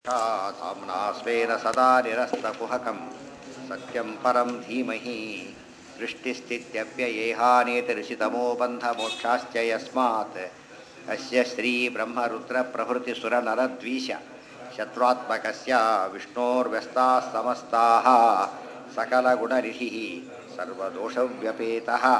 धाम्ना स्वेन सदा निरस्तकुहकं सत्यं परं धीमहि सृष्टिस्थित्यप्ययेहानेतिऋषितमो बन्धमोक्षाश्च यस्मात् अस्य श्रीब्रह्मरुद्रप्रभृतिसुरनरद्वीष शत्रुत्मकस्य विष्णोर्व्यस्ताः समस्ताः सकलगुणऋषिः सर्वदोषव्यपेतः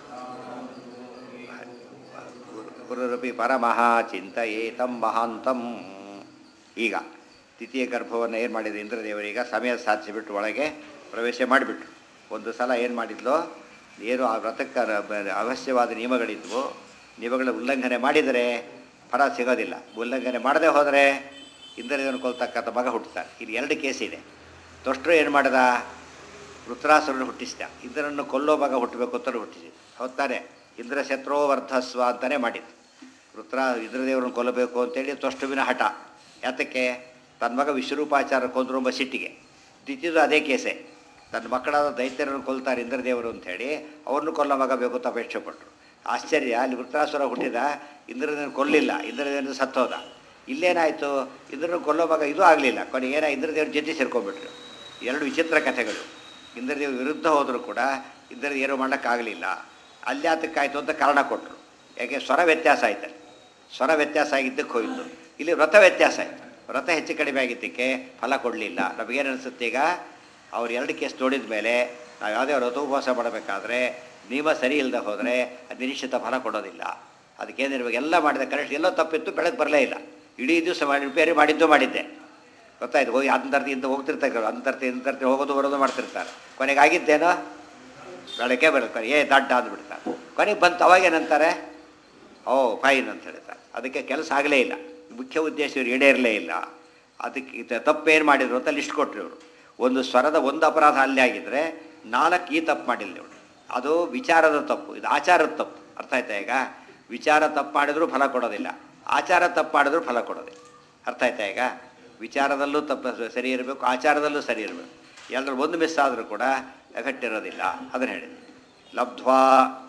ಗುರುರಪಿ ಪರಮಃ ಚಿಂತೆಯೇತಂ ಮಹಾಂತಂ ಈಗ ದ್ವಿತೀಯ ಗರ್ಭವನ್ನು ಏನು ಮಾಡಿದ್ರು ಇಂದ್ರದೇವರೀಗ ಸಮಯ ಸಾಧಿಸಿಬಿಟ್ಟು ಒಳಗೆ ಪ್ರವೇಶ ಮಾಡಿಬಿಟ್ರು ಒಂದು ಸಲ ಏನು ಮಾಡಿದ್ಲು ಏನು ಆ ವ್ರತಕ್ಕೆ ರ- ಅವಶ್ಯವಾದ ನಿಯಮಗಳಿದ್ವು ನಿಯಮಗಳ ಉಲ್ಲಂಘನೆ ಮಾಡಿದರೆ ಫಲ ಸಿಗೋದಿಲ್ಲ ಉಲ್ಲಂಘನೆ ಮಾಡದೆ ಹೋದರೆ ಇಂದ್ರದೇವನ ಕೊಲ್ತಕ್ಕಂಥ ಮಗ ಹುಟ್ಟುತ್ತಾರೆ ಇಲ್ಲಿ ಎರಡು ಕೇಸ್ ಇದೆ ತೊಷ್ಟರು ಏನು ಮಾಡಿದ ವೃತ್ರಾಸುರನ್ನು ಹುಟ್ಟಿಸಿದ ಇಂದ್ರನನ್ನು ಕೊಲ್ಲೋ ಮಗ ಹುಟ್ಟಬೇಕು ಅಂತ ಹುಟ್ಟಿಸಿ ಹೌದಾನೆ ಇಂದ್ರ ಶತ್ರೋ ವರ್ಧಸ್ವ ಅಂತಲೇ ಮಾಡಿದ್ದು ವೃತ್ರ ಇಂದ್ರದೇವರನ್ನು ಕೊಲ್ಲಬೇಕು ಅಂತೇಳಿ ತೊಷ್ಟುವಿನ ಹಠ ಯಾತಕ್ಕೆ ತನ್ನ ಮಗ ವಿಶ್ವರೂಪಾಚಾರ ಕೊಂದ್ರು ಎಂಬ ಸಿಟ್ಟಿಗೆ ದ್ವಿತೀಯದು ಅದೇ ಕೇಸೆ ತನ್ನ ಮಕ್ಕಳಾದ ದೈತ್ಯರನ್ನು ಕೊಲ್ತಾರೆ ಇಂದ್ರದೇವರು ಅಂಥೇಳಿ ಅವ್ರನ್ನು ಕೊಲ್ಲ ಮಗ ಬೇಕು ಅಂತ ಅಪೇಕ್ಷೆ ಪಟ್ಟರು ಆಶ್ಚರ್ಯ ಅಲ್ಲಿ ವೃತ್ರಾಸುರ ಹುಟ್ಟಿದ ಇಂದ್ರದೇವನ ಕೊಲ್ಲಿಲ್ಲ ಇಂದ್ರದೇವನ ಸತ್ತೋದ ಇಲ್ಲೇನಾಯಿತು ಇಂದ್ರನ ಕೊಲ್ಲೋ ಮಗ ಇದು ಆಗಲಿಲ್ಲ ಕೊನೆಗೆ ಏನ ಇಂದ್ರದೇವ್ರ ಜೊತೆ ಸೇರ್ಕೊಂಡ್ಬಿಟ್ರು ಎರಡು ವಿಚಿತ್ರ ಕಥೆಗಳು ಇಂದ್ರದೇವ ವಿರುದ್ಧ ಹೋದರೂ ಕೂಡ ಇಂದ್ರ ಏನೂ ಮಾಡೋಕ್ಕಾಗಲಿಲ್ಲ ಅಲ್ಲಿ ಆತಕ್ಕಾಯ್ತು ಅಂತ ಕಾರಣ ಕೊಟ್ಟರು ಯಾಕೆ ಸ್ವರ ವ್ಯತ್ಯಾಸ ಆಯ್ತು ಸ್ವರ ವ್ಯತ್ಯಾಸ ಆಗಿದ್ದಕ್ಕೆ ಹೋಯಿತು ಇಲ್ಲಿ ವ್ರತ ವ್ಯತ್ಯಾಸ ಆಯಿತು ವ್ರತ ಹೆಚ್ಚು ಕಡಿಮೆ ಆಗಿದ್ದಕ್ಕೆ ಫಲ ಕೊಡಲಿಲ್ಲ ನಮಗೇನು ಅನಿಸುತ್ತೆ ಈಗ ಅವ್ರು ಎರಡು ಕೇಸ್ ನೋಡಿದ ಮೇಲೆ ನಾವು ಯಾವುದೇ ವ್ರತೋಪವಾಸ ಮಾಡಬೇಕಾದ್ರೆ ನಿಯಮ ಸರಿ ಇಲ್ಲದೆ ಹೋದರೆ ಅದು ನಿಶ್ಚಿತ ಫಲ ಕೊಡೋದಿಲ್ಲ ಅದಕ್ಕೇನಿರ್ಬೇಕು ಎಲ್ಲ ಮಾಡಿದ ಕರೆಕ್ಟ್ ಎಲ್ಲೋ ತಪ್ಪಿತ್ತು ಬೆಳಗ್ಗೆ ಬರಲೇ ಇಲ್ಲ ಇಡೀ ದಿವಸ ಮಾಡಿ ರಿಪೇರಿ ಮಾಡಿದ್ದು ಮಾಡಿದ್ದೆ ಗೊತ್ತಾಯ್ತು ಹೋಗಿ ಅಂತರ್ತಿ ಇಂತ ಹೋಗ್ತಿರ್ತಾರೆ ಅಂತರ್ತಿ ಇಂತರ್ತಿ ಹೋಗೋದು ಬರೋದು ಮಾಡ್ತಿರ್ತಾರೆ ಕೊನೆಗೆ ಆಗಿದ್ದೇನೋ ಬೆಳಗ್ಗೆ ಬೆಳಗ್ಗೆ ಏ ದಡ್ಡ ಅಂದ್ಬಿಡ್ತಾರೆ ಕೊನೆಗೆ ಬಂತು ಅವಾಗೇನಂತಾರೆ ಓ ಫೈನ್ ಅಂತ ಹೇಳ್ತಾರೆ ಅದಕ್ಕೆ ಕೆಲಸ ಆಗಲೇ ಇಲ್ಲ ಮುಖ್ಯ ಉದ್ದೇಶ ಇವ್ರು ಈಡೇರಲೇ ಇಲ್ಲ ಅದಕ್ಕೆ ಇದು ತಪ್ಪೇನು ಮಾಡಿದ್ರು ಅಂತ ಲಿಸ್ಟ್ ಕೊಟ್ಟರು ಇವರು ಒಂದು ಸ್ವರದ ಒಂದು ಅಪರಾಧ ಅಲ್ಲೇ ಆಗಿದ್ದರೆ ನಾಲ್ಕು ಈ ತಪ್ಪು ಮಾಡಿಲ್ಲ ಇವರು ಅದು ವಿಚಾರದ ತಪ್ಪು ಇದು ಆಚಾರದ ತಪ್ಪು ಅರ್ಥ ಆಯ್ತಾ ಈಗ ವಿಚಾರ ತಪ್ಪು ಮಾಡಿದ್ರೂ ಫಲ ಕೊಡೋದಿಲ್ಲ ಆಚಾರ ತಪ್ಪು ಮಾಡಿದ್ರೂ ಫಲ ಕೊಡೋದಿಲ್ಲ ಅರ್ಥ ಆಯ್ತಾ ಈಗ ವಿಚಾರದಲ್ಲೂ ತಪ್ಪು ಸರಿ ಇರಬೇಕು ಆಚಾರದಲ್ಲೂ ಸರಿ ಇರಬೇಕು ಎಲ್ಲರೂ ಒಂದು ಮಿಸ್ ಆದರೂ ಕೂಡ ಎಫೆಕ್ಟ್ ಇರೋದಿಲ್ಲ ಅದನ್ನು ಹೇಳಿದೆ ಲಬ್ಧ್ವಾ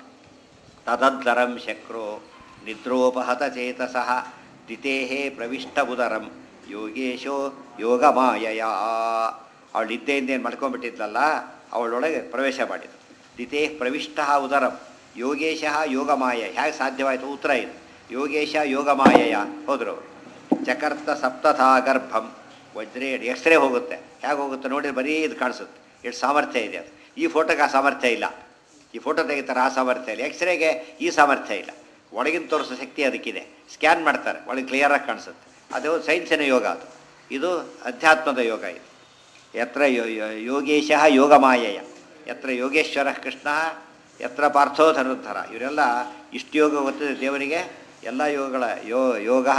ತದದ್ಧರಂ ಶಕ್ರೋ ನಿದ್ರೋಪಹತ ಚೇತಸಃ ದಿತೇಹೇ ಪ್ರವಿಷ್ಟಬುದರಂ ಯೋಗೇಶೋ ಯೋಗಮಾಯಯ ಅವಳು ನಿದ್ದೆಯಿಂದ ಏನು ಮಾಡ್ಕೊಂಡ್ಬಿಟ್ಟಿದ್ಲಲ್ಲ ಅವಳೊಳಗೆ ಪ್ರವೇಶ ಮಾಡಿದ್ರು ದಿತೇ ಪ್ರವಿಷ್ಟ ಉದರಂ ಯೋಗೇಶ ಯೋಗಮಾಯ ಹೇಗೆ ಸಾಧ್ಯವಾಯಿತು ಉತ್ತರ ಇದು ಯೋಗೇಶ ಯೋಗಮಾಯಯ ಹೋದ್ರು ಅವರು ಚಕರ್ತ ಸಪ್ತಥಾ ಗರ್ಭಂ ವಜ್ರೇ ಎಕ್ಸ್ರೇ ಹೋಗುತ್ತೆ ಹೇಗೆ ಹೋಗುತ್ತೆ ನೋಡಿ ಬರೀ ಇದು ಕಾಣಿಸುತ್ತೆ ಎಷ್ಟು ಸಾಮರ್ಥ್ಯ ಇದೆ ಅದು ಈ ಫೋಟೋಗೆ ಆ ಸಾಮರ್ಥ್ಯ ಇಲ್ಲ ಈ ಫೋಟೋ ತೆಗಿತಾರೆ ಆ ಸಾಮರ್ಥ್ಯ ಇಲ್ಲ ಎಕ್ಸ್ರೇಗೆ ಈ ಸಾಮರ್ಥ್ಯ ಇಲ್ಲ ಒಳಗಿನ ತೋರಿಸೋ ಶಕ್ತಿ ಅದಕ್ಕಿದೆ ಸ್ಕ್ಯಾನ್ ಮಾಡ್ತಾರೆ ಒಳಗೆ ಕ್ಲಿಯರಾಗಿ ಕಾಣಿಸುತ್ತೆ ಅದು ಸೈನ್ಸಿನ ಯೋಗ ಅದು ಇದು ಅಧ್ಯಾತ್ಮದ ಯೋಗ ಇದು ಯತ್ರ ಯೋ- ಯೋ- ಯೋಗೇಶ ಯೋಗಮಾಯಯ ಯತ್ರ ಯೋಗೇಶ್ವರ ಕೃಷ್ಣ ಯತ್ರ ಪಾರ್ಥೋ ಧನುರ್ಧರ ಇವರೆಲ್ಲ ಇಷ್ಟು ಯೋಗ ಗೊತ್ತಿದೆ ದೇವರಿಗೆ ಎಲ್ಲ ಯೋಗಗಳ ಯೋ ಯೋಗ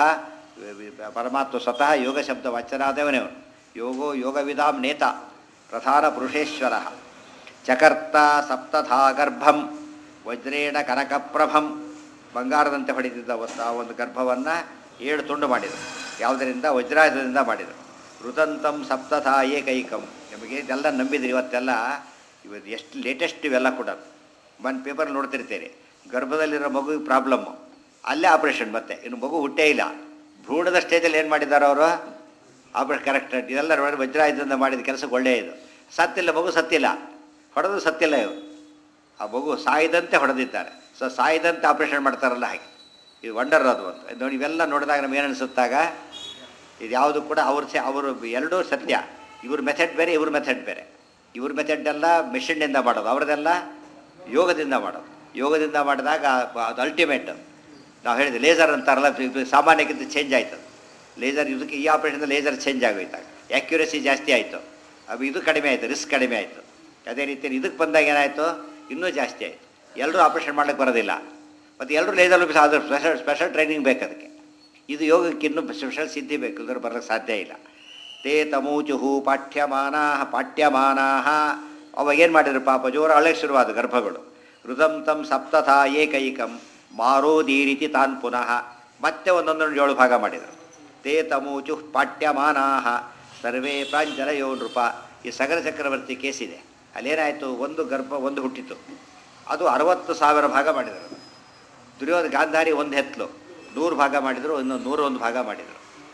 ಪರಮಾತ್ಮ ಸ್ವತಃ ಯೋಗ ಶಬ್ದ ವಚನಾದವನೇ ಅವನು ಯೋಗೋ ಯೋಗವಿಧಾಂ ನೇತ ಪ್ರಧಾನ ಪುರುಷೇಶ್ವರ ಚಕರ್ತ ಸಪ್ತಥಾ ಗರ್ಭಂ ವಜ್ರೇಣ ಕನಕಪ್ರಭಂ ಬಂಗಾರದಂತೆ ಹೊಡೆದಿದ್ದ ಒಂದು ಆ ಒಂದು ಗರ್ಭವನ್ನು ಏಳು ತುಂಡು ಮಾಡಿದರು ಯಾವುದರಿಂದ ವಜ್ರಾಯುಧದಿಂದ ಮಾಡಿದರು ಋತಂತಂ ಸಪ್ತಥಾ ಏಕೈಕಂ ನಿಮಗೆ ಇದೆಲ್ಲ ನಂಬಿದ್ರಿ ಇವತ್ತೆಲ್ಲ ಇವತ್ತು ಎಷ್ಟು ಲೇಟೆಸ್ಟ್ ಇವೆಲ್ಲ ಕೂಡ ಒಂದು ಪೇಪರ್ ನೋಡ್ತಿರ್ತೀರಿ ಗರ್ಭದಲ್ಲಿರೋ ಮಗುವಿಗೆ ಪ್ರಾಬ್ಲಮ್ಮು ಅಲ್ಲೇ ಆಪ್ರೇಷನ್ ಮತ್ತೆ ಇನ್ನು ಮಗು ಹುಟ್ಟೇ ಇಲ್ಲ ಭ್ರೂಣದ ಸ್ಟೇಜಲ್ಲಿ ಏನು ಮಾಡಿದ್ದಾರೆ ಅವರು ಆಪ್ರೇಷನ್ ಕರೆಕ್ಟ್ ಇದೆಲ್ಲ ನೋಡಿ ವಜ್ರಾಯುಧದಿಂದ ಮಾಡಿದ ಕೆಲಸಕ್ಕೆ ಒಳ್ಳೆಯ ಇದು ಸತ್ತಿಲ್ಲ ಮಗು ಸತ್ತಿಲ್ಲ ಹೊಡೆದು ಸತ್ತಿಲ್ಲ ಇವರು ಆ ಮಗು ಸಾಯದಂತೆ ಹೊಡೆದಿದ್ದಾರೆ ಸೊ ಸಾಯದಂತೆ ಆಪ್ರೇಷನ್ ಮಾಡ್ತಾರಲ್ಲ ಹಾಗೆ ಇದು ವಂಡರ್ ಅದು ಅಂತ ಇದು ನೋಡಿ ಇವೆಲ್ಲ ನೋಡಿದಾಗ ನಮ್ಗೆ ಏನು ಅನಿಸುತ್ತಾಗ ಇದು ಯಾವುದು ಕೂಡ ಅವ್ರ ಸೆ ಅವರು ಎರಡೂ ಸತ್ಯ ಇವ್ರ ಮೆಥಡ್ ಬೇರೆ ಇವ್ರ ಮೆಥಡ್ ಬೇರೆ ಇವ್ರ ಮೆಥಡ್ ಎಲ್ಲ ಮೆಷಿನ್ನಿಂದ ಮಾಡೋದು ಅವ್ರದ್ದೆಲ್ಲ ಯೋಗದಿಂದ ಮಾಡೋದು ಯೋಗದಿಂದ ಮಾಡಿದಾಗ ಅದು ಅಲ್ಟಿಮೇಟ್ ನಾವು ಹೇಳಿದೆ ಲೇಸರ್ ಅಂತಾರಲ್ಲ ಇದು ಸಾಮಾನ್ಯಕ್ಕಿಂತ ಚೇಂಜ್ ಆಯ್ತು ಲೇಸರ್ ಇದಕ್ಕೆ ಈ ಆಪ್ರೇಷನ್ ಲೇಸರ್ ಚೇಂಜ್ ಆಗೋಯ್ತಾಗ ಆ್ಯಕ್ಯುರಸಿ ಜಾಸ್ತಿ ಆಯಿತು ಅದು ಇದು ಕಡಿಮೆ ಆಯಿತು ರಿಸ್ಕ್ ಕಡಿಮೆ ಆಯಿತು ಅದೇ ರೀತಿ ಇದಕ್ಕೆ ಬಂದಾಗ ಏನಾಯಿತು ಇನ್ನೂ ಜಾಸ್ತಿ ಆಯಿತು ಎಲ್ಲರೂ ಆಪ್ರೇಷನ್ ಮಾಡ್ಲಿಕ್ಕೆ ಬರೋದಿಲ್ಲ ಮತ್ತು ಎಲ್ಲರೂ ಲೇಸರ್ ಆದರೂ ಸ್ಪೆಷಲ್ ಸ್ಪೆಷಲ್ ಟ್ರೈನಿಂಗ್ ಬೇಕು ಅದಕ್ಕೆ ಇದು ಯೋಗಕ್ಕೆ ಇನ್ನೂ ಸ್ಪೆಷಲ್ ಸಿದ್ಧಿ ಬೇಕು ಇಲ್ಲದ್ರೆ ಬರೋಕ್ಕೆ ಸಾಧ್ಯ ಇಲ್ಲ ತೇ ತಮೂಚುಹು ಪಾಠ್ಯಮಾನಾ ಪಾಠ್ಯಮಾನಾ ಅವಾಗ ಏನು ಮಾಡಿದ್ರು ಪಾಪ ಜೋರ ಅಳಕ್ಕೆ ಶುರುವಾದ ಗರ್ಭಗಳು ಋತಂ ತಂ ಸಪ್ತಥಾ ಏಕೈಕಂ ಮಾರೋದೀರಿತಿ ತಾನ್ ಪುನಃ ಮತ್ತೆ ಒಂದೊಂದೊಂದು ಏಳು ಭಾಗ ಮಾಡಿದರು ತೇ ತಮೂಚು ಪಾಠ್ಯಮಾನಾ ಸರ್ವೇ ಪ್ರಾಂಜಲಯೋ ನೃಪ ಈ ಸಗರ ಚಕ್ರವರ್ತಿ ಕೇಸಿದೆ ಅಲ್ಲೇನಾಯಿತು ಒಂದು ಗರ್ಭ ಒಂದು ಹುಟ್ಟಿತು ಅದು ಅರವತ್ತು ಸಾವಿರ ಭಾಗ ಮಾಡಿದರು ದುರ್ಯೋಧನ ಗಾಂಧಾರಿ ಒಂದು ಹೆತ್ಲು ನೂರು ಭಾಗ ಮಾಡಿದರು ಇನ್ನೊಂದು ನೂರೊಂದು ಭಾಗ ಮಾಡಿದರು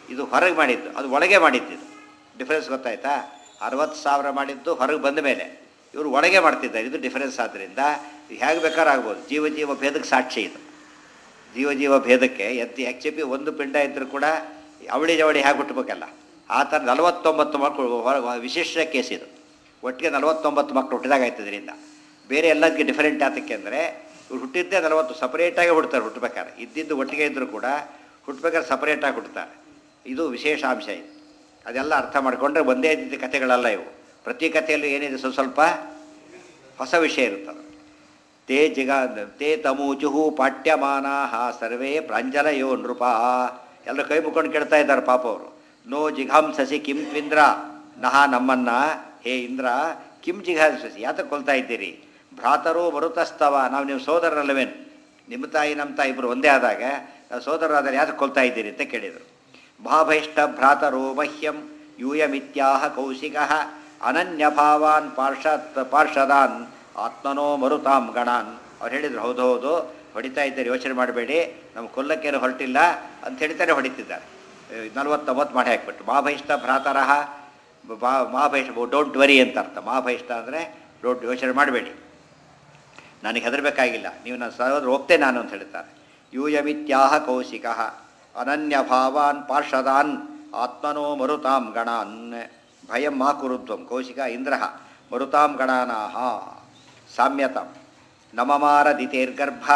ಇದು ಹೊರಗೆ ಮಾಡಿದ್ದು ಅದು ಒಳಗೆ ಮಾಡಿದ್ದು ಇದು ಡಿಫ್ರೆನ್ಸ್ ಗೊತ್ತಾಯ್ತಾ ಅರವತ್ತು ಸಾವಿರ ಮಾಡಿದ್ದು ಹೊರಗೆ ಬಂದ ಮೇಲೆ ಇವರು ಒಳಗೆ ಮಾಡ್ತಿದ್ದಾರೆ ಇದು ಡಿಫರೆನ್ಸ್ ಆದ್ದರಿಂದ ಹೇಗೆ ಬೇಕಾದ್ರೂ ಆಗ್ಬೋದು ಜೀವ ಜೀವ ಭೇದಕ್ಕೆ ಸಾಕ್ಷಿ ಇದು ಜೀವ ಜೀವ ಭೇದಕ್ಕೆ ಎದ್ದು ಎಚ್ ಪಿ ಒಂದು ಪಿಂಡ ಇದ್ದರೂ ಕೂಡ ಅವಳಿ ಜವಳಿ ಹೇಗೆ ಹುಟ್ಟಬೇಕಲ್ಲ ಆ ಥರ ನಲವತ್ತೊಂಬತ್ತು ಮಕ್ಕಳು ಹೊರ- ವಿಶಿಷ್ಟ ಕೇಸ್ ಇದು ಒಟ್ಟಿಗೆ ನಲವತ್ತೊಂಬತ್ತು ಮಕ್ಕಳು ಹುಟ್ಟಿದಾಗ ಆಯ್ತು ಇದರಿಂದ ಬೇರೆ ಎಲ್ಲದಕ್ಕೆ ಡಿಫರೆಂಟ್ ಆತಕ್ಕೆ ಅಂದರೆ ಇವ್ರು ಹುಟ್ಟಿದ್ದೇ ನಲವತ್ತು ಸಪರೇಟಾಗಿ ಹುಡ್ತಾರೆ ಹುಟ್ಟಬೇಕಾದ್ರೆ ಇದ್ದಿದ್ದು ಒಟ್ಟಿಗೆ ಇದ್ದರೂ ಕೂಡ ಹುಟ್ಟಬೇಕಾದ್ರೆ ಸಪರೇಟಾಗಿ ಹುಡ್ತಾರೆ ಇದು ವಿಶೇಷ ಅಂಶ ಇದು ಅದೆಲ್ಲ ಅರ್ಥ ಮಾಡಿಕೊಂಡ್ರೆ ಒಂದೇ ರೀತಿ ಕಥೆಗಳಲ್ಲ ಇವು ಪ್ರತಿ ಕಥೆಯಲ್ಲೂ ಏನಿದೆ ಸ್ವಲ್ಪ ಸ್ವಲ್ಪ ಹೊಸ ವಿಷಯ ಇರುತ್ತದೆ ತೇ ಜಿಗ ತೇ ತಮೂಚುಹು ಪಾಠ್ಯಮಾನಾ ಸರ್ವೇ ಪ್ರಾಂಜಲಯೋ ನೃಪ ಎಲ್ಲರೂ ಕೈ ಮುಕ್ಕೊಂಡು ಕೇಳ್ತಾ ಇದ್ದಾರೆ ಪಾಪ ಅವರು ನೋ ಜಿಘಾಂಸಸಿ ಕಿಂ ತ್ವಿಂದ್ರ ನಹ ನಮ್ಮನ್ನ ಹೇ ಇಂದ್ರ ಕಿಂ ಜಿಘಾಂಸಸಿ ಯಾತಕ್ಕೆ ಕೊಲ್ತಾ ಇದ್ದೀರಿ ಭ್ರಾತರೋ ಮರುತಸ್ತವ ನಾವು ನಿಮ್ಮ ಸೋದರರಲ್ಲವೇನು ನಿಮ್ಮ ತಾಯಿ ನಮ್ಮ ತಾಯಿ ಇಬ್ಬರು ಒಂದೇ ಆದಾಗ ನಾವು ಸೋದರರಾದರೆ ಯಾತಕ್ಕೆ ಕೊಲ್ತಾ ಇದ್ದೀರಿ ಅಂತ ಕೇಳಿದರು ಭಾಭೈಷ್ಟ ಭ್ರಾತರೋ ಮಹ್ಯಂ ಯೂಯಮಿತ್ಯಾಹ ಕೌಶಿಕ ಅನನ್ಯಭಾವಾನ್ ಪಾರ್ಷತ್ ಪಾರ್ಷದಾನ್ ಆತ್ಮನೋ ಮರುತಾಂ ಗಣಾನ್ ಅವ್ರು ಹೇಳಿದ್ರು ಹೌದು ಹೌದು ಹೊಡಿತಾ ಇದ್ದಾರೆ ಯೋಚನೆ ಮಾಡಬೇಡಿ ನಮ್ಮ ಕೊಲ್ಲಕ್ಕೇನು ಹೊರಟಿಲ್ಲ ಅಂತ ಹೇಳ್ತಾರೆ ಹೊಡಿತಿದ್ದಾರೆ ನಲ್ವತ್ತೊಂಬತ್ತು ಮಾಡಿ ಹಾಕ್ಬಿಟ್ಟು ಮಹಾಭೈಷ್ಟ ಭ್ರಾತರಹ ಬಾ ಮಹಾಭೈಷ್ಟ ಡೋಂಟ್ ವರಿ ಅಂತ ಅರ್ಥ ಮಹಾಭೈಷ್ಟ ಅಂದರೆ ಡೋಂಟ್ ಯೋಚನೆ ಮಾಡಬೇಡಿ ನನಗೆ ಹೆದರಬೇಕಾಗಿಲ್ಲ ನೀವು ನನ್ನ ಸಹೋದರ ಹೋಗ್ತೇನೆ ನಾನು ಅಂತ ಹೇಳ್ತಾರೆ ಯೂಯಮಿತ್ಯಾಹ ಕೌಶಿಕ ಅನನ್ಯ ಭಾವಾನ್ ಪಾರ್ಷದಾನ್ ಆತ್ಮನೋ ಮರುತಾಂ ಗಣಾನ್ ಭಯಂ ಮಾ ಕುರುತ್ವಂ ಕೌಶಿಕ ಇಂದ್ರ ಮರುತಾಂ ಗಣಾನಾಹ ಸಾಮ್ಯತಂ ನಮಮಾರದಿತೇರ್ಗರ್ಭ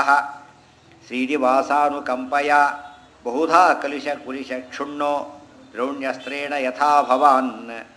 ಶ್ರೀನಿವಾಸಾನುಕಂಪಯ ಬಹುಧಾ ಕಲುಷ ಕುಲಿಶ ಕ್ಷುಣ್ಣೋ ದ್ರೌಣ್ಯಸ್ತ್ರೇಣ ಯಥಾ ಭವಾನ್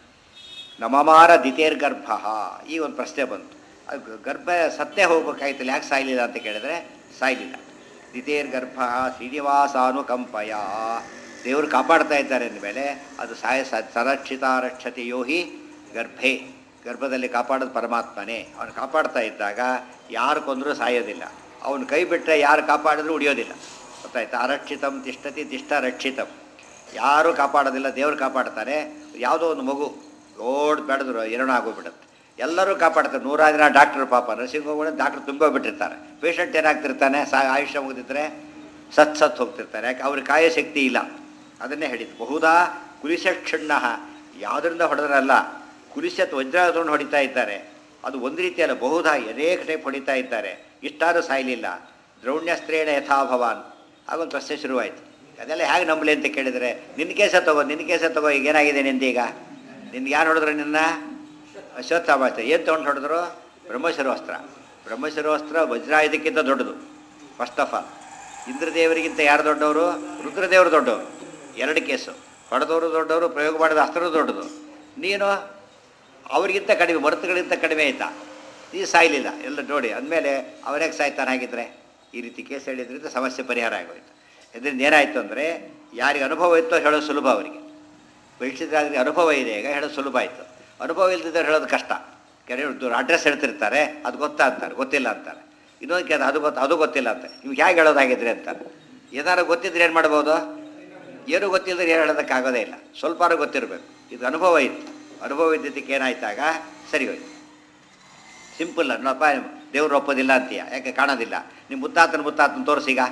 ನಮಮಾರ ದಿತೇರ್ಗರ್ಭ ಈ ಒಂದು ಪ್ರಶ್ನೆ ಬಂತು ಅದು ಗರ್ಭ ಸತ್ತೇ ಹೋಗ್ಬೇಕಾಯ್ತಲ್ಲ ಯಾಕೆ ಸಾಯಲಿಲ್ಲ ಅಂತ ಕೇಳಿದ್ರೆ ಸಾಯಲಿಲ್ಲ ದಿತೇರ್ಗರ್ಭ ಶ್ರೀನಿವಾಸಾನುಕಂಪಯ ದೇವರು ಕಾಪಾಡ್ತಾ ಇದ್ದಾರೆ ಅಂದಮೇಲೆ ಅದು ಸಾಯ ಸ- ಸಂರಕ್ಷಿತ ರಕ್ಷತೆ ಯೋಹಿ ಗರ್ಭೆ ಗರ್ಭದಲ್ಲಿ ಕಾಪಾಡೋದು ಪರಮಾತ್ಮನೇ ಅವನು ಕಾಪಾಡ್ತಾ ಇದ್ದಾಗ ಯಾರು ಕೊಂದರೂ ಸಾಯೋದಿಲ್ಲ ಅವನು ಕೈ ಬಿಟ್ಟರೆ ಯಾರು ಕಾಪಾಡಿದ್ರೂ ಉಳಿಯೋದಿಲ್ಲ ಗೊತ್ತಾಯ್ತಾ ಅರಕ್ಷಿತಂ ತಿಷ್ಟತಿ ತಿಷ್ಟ ರಕ್ಷಿತಂ ಯಾರೂ ಕಾಪಾಡೋದಿಲ್ಲ ದೇವರು ಕಾಪಾಡ್ತಾರೆ ಯಾವುದೋ ಒಂದು ಮಗು ಓಡ್ ಬೆಳೆದ್ರು ಎರಡೂ ಆಗೋಗ್ಬಿಡುತ್ತೆ ಎಲ್ಲರೂ ಕಾಪಾಡ್ತಾರೆ ನೂರಾರು ಜನ ಡಾಕ್ಟ್ರು ಪಾಪ ನರ್ಸಿಂಗ್ ಹೋಗ್ಬಿಟ್ಟು ಡಾಕ್ಟ್ರು ತುಂಬ ಬಿಟ್ಟಿರ್ತಾರೆ ಪೇಷಂಟ್ ಏನಾಗ್ತಿರ್ತಾನೆ ಸಾ ಆಯುಷ್ಯ ಮುಗಿದಿದ್ರೆ ಸತ್ ಸತ್ ಹೋಗ್ತಿರ್ತಾರೆ ಯಾಕೆ ಅವ್ರಿಗೆ ಕಾಯ ಶಕ್ತಿ ಇಲ್ಲ ಅದನ್ನೇ ಹೇಳಿದ್ದು ಬಹುದಾ ಕುಲಿಶ ಕ್ಷುಣ್ಣ ಯಾವುದರಿಂದ ಹೊಡೆದ್ರಲ್ಲ ಕುಲಿಸತ್ ವಜ್ರ ತಗೊಂಡು ಹೊಡಿತಾ ಇದ್ದಾರೆ ಅದು ಒಂದು ರೀತಿಯಲ್ಲ ಬಹುದಾ ಅನೇಕ ಟೈಪ್ ಹೊಡಿತಾ ಇದ್ದಾರೆ ಇಷ್ಟಾದ್ರೂ ಸಾಯಲಿಲ್ಲ ದ್ರೌಣ್ಯಸ್ತ್ರೇಣ ಯಥಾ ಭವಾನ್ ಆಗೊಂದು ಪ್ರಶ್ನೆ ಶುರುವಾಯಿತು ಅದೆಲ್ಲ ಹೇಗೆ ನಂಬಲಿ ಅಂತ ಕೇಳಿದರೆ ನಿನ್ನ ಕೇಸ ತಗೋ ನಿನ್ನ ಕೇಸ ತಗೋ ಈಗ ಏನಾಗಿದೆ ನಿಂದೀಗ ನಿನ್ಗೆ ಯಾರು ಹೊಡೆದ್ರು ನಿನ್ನ ಅಶ್ವತ್ಥಾಮಾಸ್ತ ಏನು ತೊಗೊಂಡು ಹೊಡೆದ್ರು ಬ್ರಹ್ಮಶಿರೋಸ್ತ್ರ ಬ್ರಹ್ಮಶಿರೋಸ್ತ್ರ ವಜ್ರಾಯುಧಕ್ಕಿಂತ ದೊಡ್ಡದು ಫಸ್ಟ್ ಆಫ್ ಆಲ್ ಇಂದ್ರದೇವರಿಗಿಂತ ಯಾರು ದೊಡ್ಡವರು ರುದ್ರದೇವರು ದೊಡ್ಡವರು ಎರಡು ಕೇಸು ಹೊಡೆದವರು ದೊಡ್ಡವರು ಪ್ರಯೋಗ ಮಾಡಿದ ಅಸ್ತ್ರ ದೊಡ್ಡದು ನೀನು ಅವರಿಗಿಂತ ಕಡಿಮೆ ಮರುತುಗಳಿಗಿಂತ ಕಡಿಮೆ ಆಯ್ತಾ ಈ ಸಾಯಲಿಲ್ಲ ಎಲ್ಲ ನೋಡಿ ಅಂದಮೇಲೆ ಅವರ್ಯಾಕೆ ಸಾಯ್ತಾನೆ ಹಾಗಿದ್ರೆ ಈ ರೀತಿ ಕೇಸ್ ಹೇಳಿದ್ರಿಂದ ಸಮಸ್ಯೆ ಪರಿಹಾರ ಆಗೋಯ್ತು ಇದರಿಂದ ಏನಾಯಿತು ಅಂದರೆ ಯಾರಿಗೆ ಅನುಭವ ಇತ್ತೋ ಹೇಳೋದು ಸುಲಭ ಅವರಿಗೆ ಪರೀಕ್ಷಿತರಾದ್ರೆ ಅನುಭವ ಇದೆ ಈಗ ಹೇಳೋದು ಸುಲಭ ಆಯಿತು ಅನುಭವ ಇಲ್ದಿದ್ದರೆ ಹೇಳೋದು ಕಷ್ಟ ಕೆಲವರು ಅಡ್ರೆಸ್ ಹೇಳ್ತಿರ್ತಾರೆ ಅದು ಗೊತ್ತಾ ಅಂತಾರೆ ಗೊತ್ತಿಲ್ಲ ಅಂತಾರೆ ಇನ್ನೊಂದು ಕೇಳ ಅದು ಗೊತ್ತು ಅದು ಗೊತ್ತಿಲ್ಲ ಅಂತ ನಿಮ್ಗೆ ಹೇಗೆ ಹೇಳೋದಾಗಿದ್ರೆ ಅಂತಾರೆ ಏನಾರು ಗೊತ್ತಿದ್ರೆ ಏನು ಮಾಡ್ಬೋದು ಏನೂ ಗೊತ್ತಿಲ್ಲದ್ರೆ ಏನು ಹೇಳೋದಕ್ಕಾಗೋದೇ ಇಲ್ಲ ಸ್ವಲ್ಪಾರು ಗೊತ್ತಿರಬೇಕು ಇದು ಅನುಭವ ಇತ್ತು ಅನುಭವ ಇದ್ದಿದ್ದಕ್ಕೆ ಏನಾಯ್ತಾಗ ಸರಿ ಹೋಯ್ತು ಸಿಂಪಲ್ ನೋಡಪ್ಪ ದೇವ್ರು ಒಪ್ಪೋದಿಲ್ಲ ಅಂತೀಯ ಯಾಕೆ ಕಾಣೋದಿಲ್ಲ ನಿಮ್ಮ ಮುತ್ತಾತನ ಮುತ್ತಾತನ ತೋರಿಸೀಗ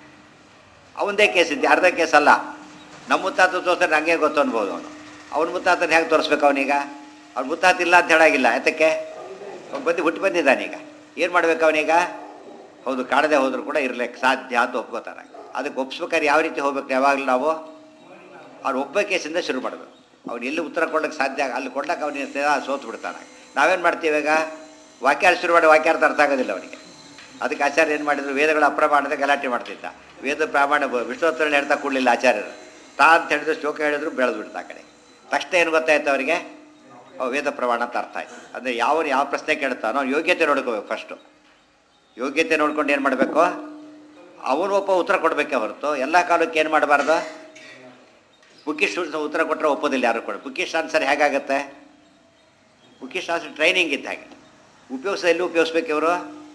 ಅವಂದೇ ಕೇಸ್ ಇದ್ದೆ ಅರ್ಧ ಕೇಸ್ ಅಲ್ಲ ನಮ್ಮ ಮುತ್ತಾತ ತೋರಿಸಿದ್ರೆ ಹಂಗೆ ಗೊತ್ತು ಅನ್ಬೋದು ಅವನು ಅವ್ನ ಮುತ್ತಾತನ ಹೇಗೆ ತೋರಿಸ್ಬೇಕು ಅವನೀಗ ಅವ್ನ ಮುತ್ತಾತ ಇಲ್ಲ ಅಂತ ಹೇಳಾಗಿಲ್ಲ ಯಾತಕ್ಕೆ ಅವ್ನು ಬಂದು ಹುಟ್ಟು ಬಂದಿದ್ದಾನೀಗ ಏನು ಮಾಡ್ಬೇಕು ಅವನೀಗ ಹೌದು ಕಾಣದೆ ಹೋದರೂ ಕೂಡ ಇರ್ಲಿಕ್ಕೆ ಸಾಧ್ಯ ಅಂತ ಒಪ್ಕೋತಾರೆ ಅದಕ್ಕೆ ಒಪ್ಸ್ಬೇಕಾದ್ರೆ ಯಾವ ರೀತಿ ಹೋಗ್ಬೇಕು ಯಾವಾಗಲೂ ನಾವು ಅವ್ನು ಒಬ್ಬ ಕೇಸಿಂದ ಶುರು ಮಾಡಬೇಕು ಅವ್ನು ಎಲ್ಲಿ ಉತ್ತರ ಕೊಡ್ಲಿಕ್ಕೆ ಸಾಧ್ಯ ಆಗ- ಅಲ್ಲಿ ಕೊಡ್ಲಿಕ್ಕೆ ಅವನಿಗೆ ಸೋತು ಬಿಡ್ತಾನೆ ನಾವೇನು ಮಾಡ್ತೀವಿ ಈಗ ವಾಕ್ಯಾರ್ಥ ಶುರು ಮಾಡಿ ವಾಕ್ಯಾರ್ಥ ಅರ್ಥ ಆಗೋದಿಲ್ಲ ಅವನಿಗೆ ಅದಕ್ಕೆ ಆಚಾರ್ಯ ಏನು ಮಾಡಿದ್ರು ವೇದಗಳ ಅಪ್ರಮಾಣದ ಗಲಾಟೆ ಮಾಡ್ತಿದ್ದ ವೇದ ಪ್ರಾಮಾಣ ವಿಷ್ಣೋತ್ತರ ಹೇಳ್ತಾ ಕೊಡಲಿಲ್ಲ ಆಚಾರ್ಯರು ತಾ ಅಂತ ಹೇಳಿದ್ರು ಶ್ಲೋಕ ಹೇಳಿದ್ರು ಬೆಳೆದು ಬಿಡ್ತಾ ಆ ಕಡೆ ತಕ್ಷಣ ಏನು ಗೊತ್ತಾಯ್ತು ಅವರಿಗೆ ಅವು ವೇದ ಪ್ರಮಾಣ ಅಂತ ಅರ್ಥ ಆಯ್ತು ಅಂದರೆ ಯಾವ ಯಾವ ಪ್ರಶ್ನೆ ಕೇಳ್ತಾನೋ ಅವ್ನು ಯೋಗ್ಯತೆ ನೋಡ್ಕೋಬೇಕು ಫಸ್ಟು ಯೋಗ್ಯತೆ ನೋಡ್ಕೊಂಡು ಏನು ಮಾಡಬೇಕು ಅವನು ಒಬ್ಬ ಉತ್ತರ ಕೊಡಬೇಕೆ ಹೊರತು ಎಲ್ಲ ಕಾಲಕ್ಕೆ ಏನು ಮಾಡಬಾರ್ದು ಬುಕ್ಕಿಶ್ ಉತ್ತರ ಕೊಟ್ಟರೆ ಒಪ್ಪೋದಿಲ್ಲ ಯಾರು ಕೂಡ ಬುಕ್ಕಿಶ್ ಆನ್ಸರ್ ಹೇಗಾಗುತ್ತೆ ಬುಕ್ಕಿಶ್ ಆನ್ಸರ್ ಟ್ರೈನಿಂಗ್ ಇದ್ದ ಹಾಗೆ ಉಪಯೋಗಿಸ ಎಲ್ಲಿ ಉಪಯೋಗಿಸ್ಬೇಕು ಇವರು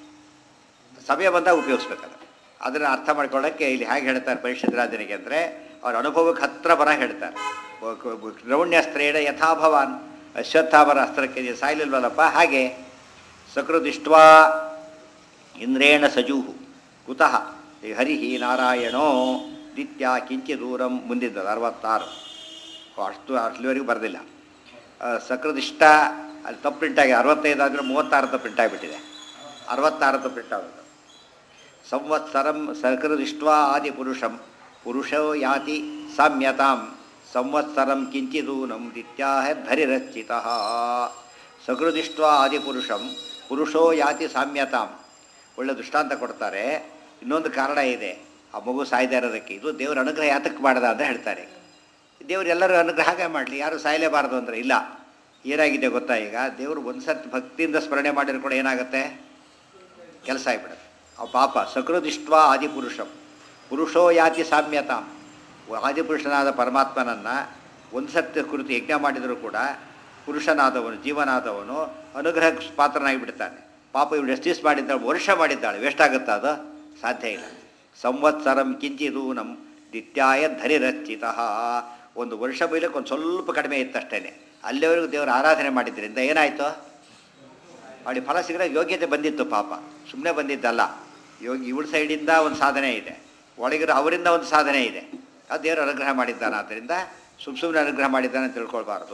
ಸಮಯ ಬಂದಾಗ ಉಪಯೋಗಿಸ್ಬೇಕದು ಅದನ್ನು ಅರ್ಥ ಮಾಡ್ಕೊಳ್ಳೋಕ್ಕೆ ಇಲ್ಲಿ ಹೇಗೆ ಹೇಳ್ತಾರೆ ಪರಿಷದ್ರಾಜನಿಗೆ ಅಂದರೆ ಅವ್ರ ಅನುಭವಕ್ಕೆ ಹತ್ರ ಬರ ಹೇಳ್ತಾರೆ ದ್ರೌಣ್ಯಸ್ತ್ರೇಣ ಯಥಾಭವಾನ್ ಅಶ್ವತ್ಥಾಮರ ಅಸ್ತ್ರಕ್ಕೆ ನೀವು ಸಾಯ್ಲಿಲ್ವಲ್ಲಪ್ಪ ಹಾಗೆ ಸಕೃದಿಷ್ಟ್ವಾ ಇಂದ್ರೇಣ ಸಜೂಹು ಕುತಃ ಈ ಹರಿಹಿ ನಾರಾಯಣೋ ದಿತ್ಯ ಕಿಂಚಿ ದೂರಂ ಮುಂದಿದ್ದದು ಅರವತ್ತಾರು ಅಷ್ಟು ಅಷ್ಟುವರೆಗೂ ಬರೆದಿಲ್ಲ ಸಕೃದಿಷ್ಟ ಅಲ್ಲಿ ತಪ್ಪು ಪ್ರಿಂಟ್ ಆಗಿದೆ ಅರವತ್ತೈದು ಆದರೆ ಮೂವತ್ತಾರದ್ದು ಪ್ರಿಂಟ್ ಆಗಿಬಿಟ್ಟಿದೆ ಅರವತ್ತಾರದ್ದು ಪ್ರಿಂಟ್ ಆಗುತ್ತೆ ಸಂವತ್ಸರಂ ಸಕೃದಿಷ್ಟ್ವಾ ಆದಿ ಪುರುಷಂ ಪುರುಷೋ ಯಾತಿ ಸಾಮ್ಯತಾಂ ಸಂವತ್ಸರಂ ಕಿಂಚಿದೂನಂ ದಿತ್ಯಾಹ ಧರಿರಚಿತ ಸಕೃದಿಷ್ಟ್ವಾ ಆದಿ ಪುರುಷಂ ಪುರುಷೋ ಯಾತಿ ಸಾಮ್ಯತಾಂ ಒಳ್ಳೆ ದೃಷ್ಟಾಂತ ಕೊಡ್ತಾರೆ ಇನ್ನೊಂದು ಕಾರಣ ಇದೆ ಆ ಮಗು ಸಾಯ್ತಾ ಇರೋದಕ್ಕೆ ಇದು ದೇವರ ಅನುಗ್ರಹ ಯಾತಕ್ಕೆ ಮಾಡ್ದ ಅಂತ ಹೇಳ್ತಾರೆ ದೇವರು ಎಲ್ಲರೂ ಅನುಗ್ರಹ ಹಾಗೆ ಮಾಡಲಿ ಯಾರು ಸಾಯಲೇಬಾರದು ಅಂದರೆ ಇಲ್ಲ ಏನಾಗಿದೆ ಗೊತ್ತಾ ಈಗ ದೇವರು ಒಂದು ಸರ್ತಿ ಭಕ್ತಿಯಿಂದ ಸ್ಮರಣೆ ಮಾಡಿದ್ರು ಕೂಡ ಏನಾಗುತ್ತೆ ಕೆಲಸ ಆಗಿಬಿಡುತ್ತೆ ಆ ಪಾಪ ಸಕೃದಿಷ್ಟ್ವ ಆದಿಪುರುಷಂ ಪುರುಷೋ ಯಾತಿ ಸಾಮ್ಯತಾಂ ಆದಿಪುರುಷನಾದ ಪರಮಾತ್ಮನನ್ನು ಒಂದು ಸತ್ಯ ಕುರಿತು ಯಜ್ಞ ಮಾಡಿದರೂ ಕೂಡ ಪುರುಷನಾದವನು ಜೀವನಾದವನು ಅನುಗ್ರಹ ಪಾತ್ರನಾಗಿ ಬಿಡ್ತಾನೆ ಪಾಪ ಇವಳು ಎಷ್ಟು ದಿವಸ ಮಾಡಿದ್ದಾಳೆ ವರ್ಷ ಮಾಡಿದ್ದಾಳೆ ವೇಸ್ಟ್ ಆಗುತ್ತಾ ಅದು ಸಾಧ್ಯ ಇಲ್ಲ ಸಂವತ್ಸರಂ ಕಿಂಚಿದು ನಮ್ಮ ದಿತ್ಯಾಯ ಧರಿರಚಿತ ಒಂದು ವರ್ಷ ಬೈಲಕ್ಕೆ ಒಂದು ಸ್ವಲ್ಪ ಕಡಿಮೆ ಇತ್ತಷ್ಟೇ ಅಲ್ಲಿವರೆಗೂ ದೇವರ ಆರಾಧನೆ ಮಾಡಿದ್ರಿಂದ ಏನಾಯಿತು ಅವಳಿಗೆ ಫಲ ಸಿಗದ ಯೋಗ್ಯತೆ ಬಂದಿತ್ತು ಪಾಪ ಸುಮ್ಮನೆ ಬಂದಿದ್ದಲ್ಲ ಯೋಗಿ ಇವಳ ಸೈಡಿಂದ ಒಂದು ಸಾಧನೆ ಇದೆ ಒಳಗಿರೋ ಅವರಿಂದ ಒಂದು ಸಾಧನೆ ಇದೆ ಅದು ದೇವರು ಅನುಗ್ರಹ ಮಾಡಿದ್ದಾನೆ ಆದ್ದರಿಂದ ಸುಮ್ಮ ಸುಮ್ಮನೆ ಅನುಗ್ರಹ ಮಾಡಿದ್ದಾನೆ ಅಂತ ತಿಳ್ಕೊಳ್ಬಾರ್ದು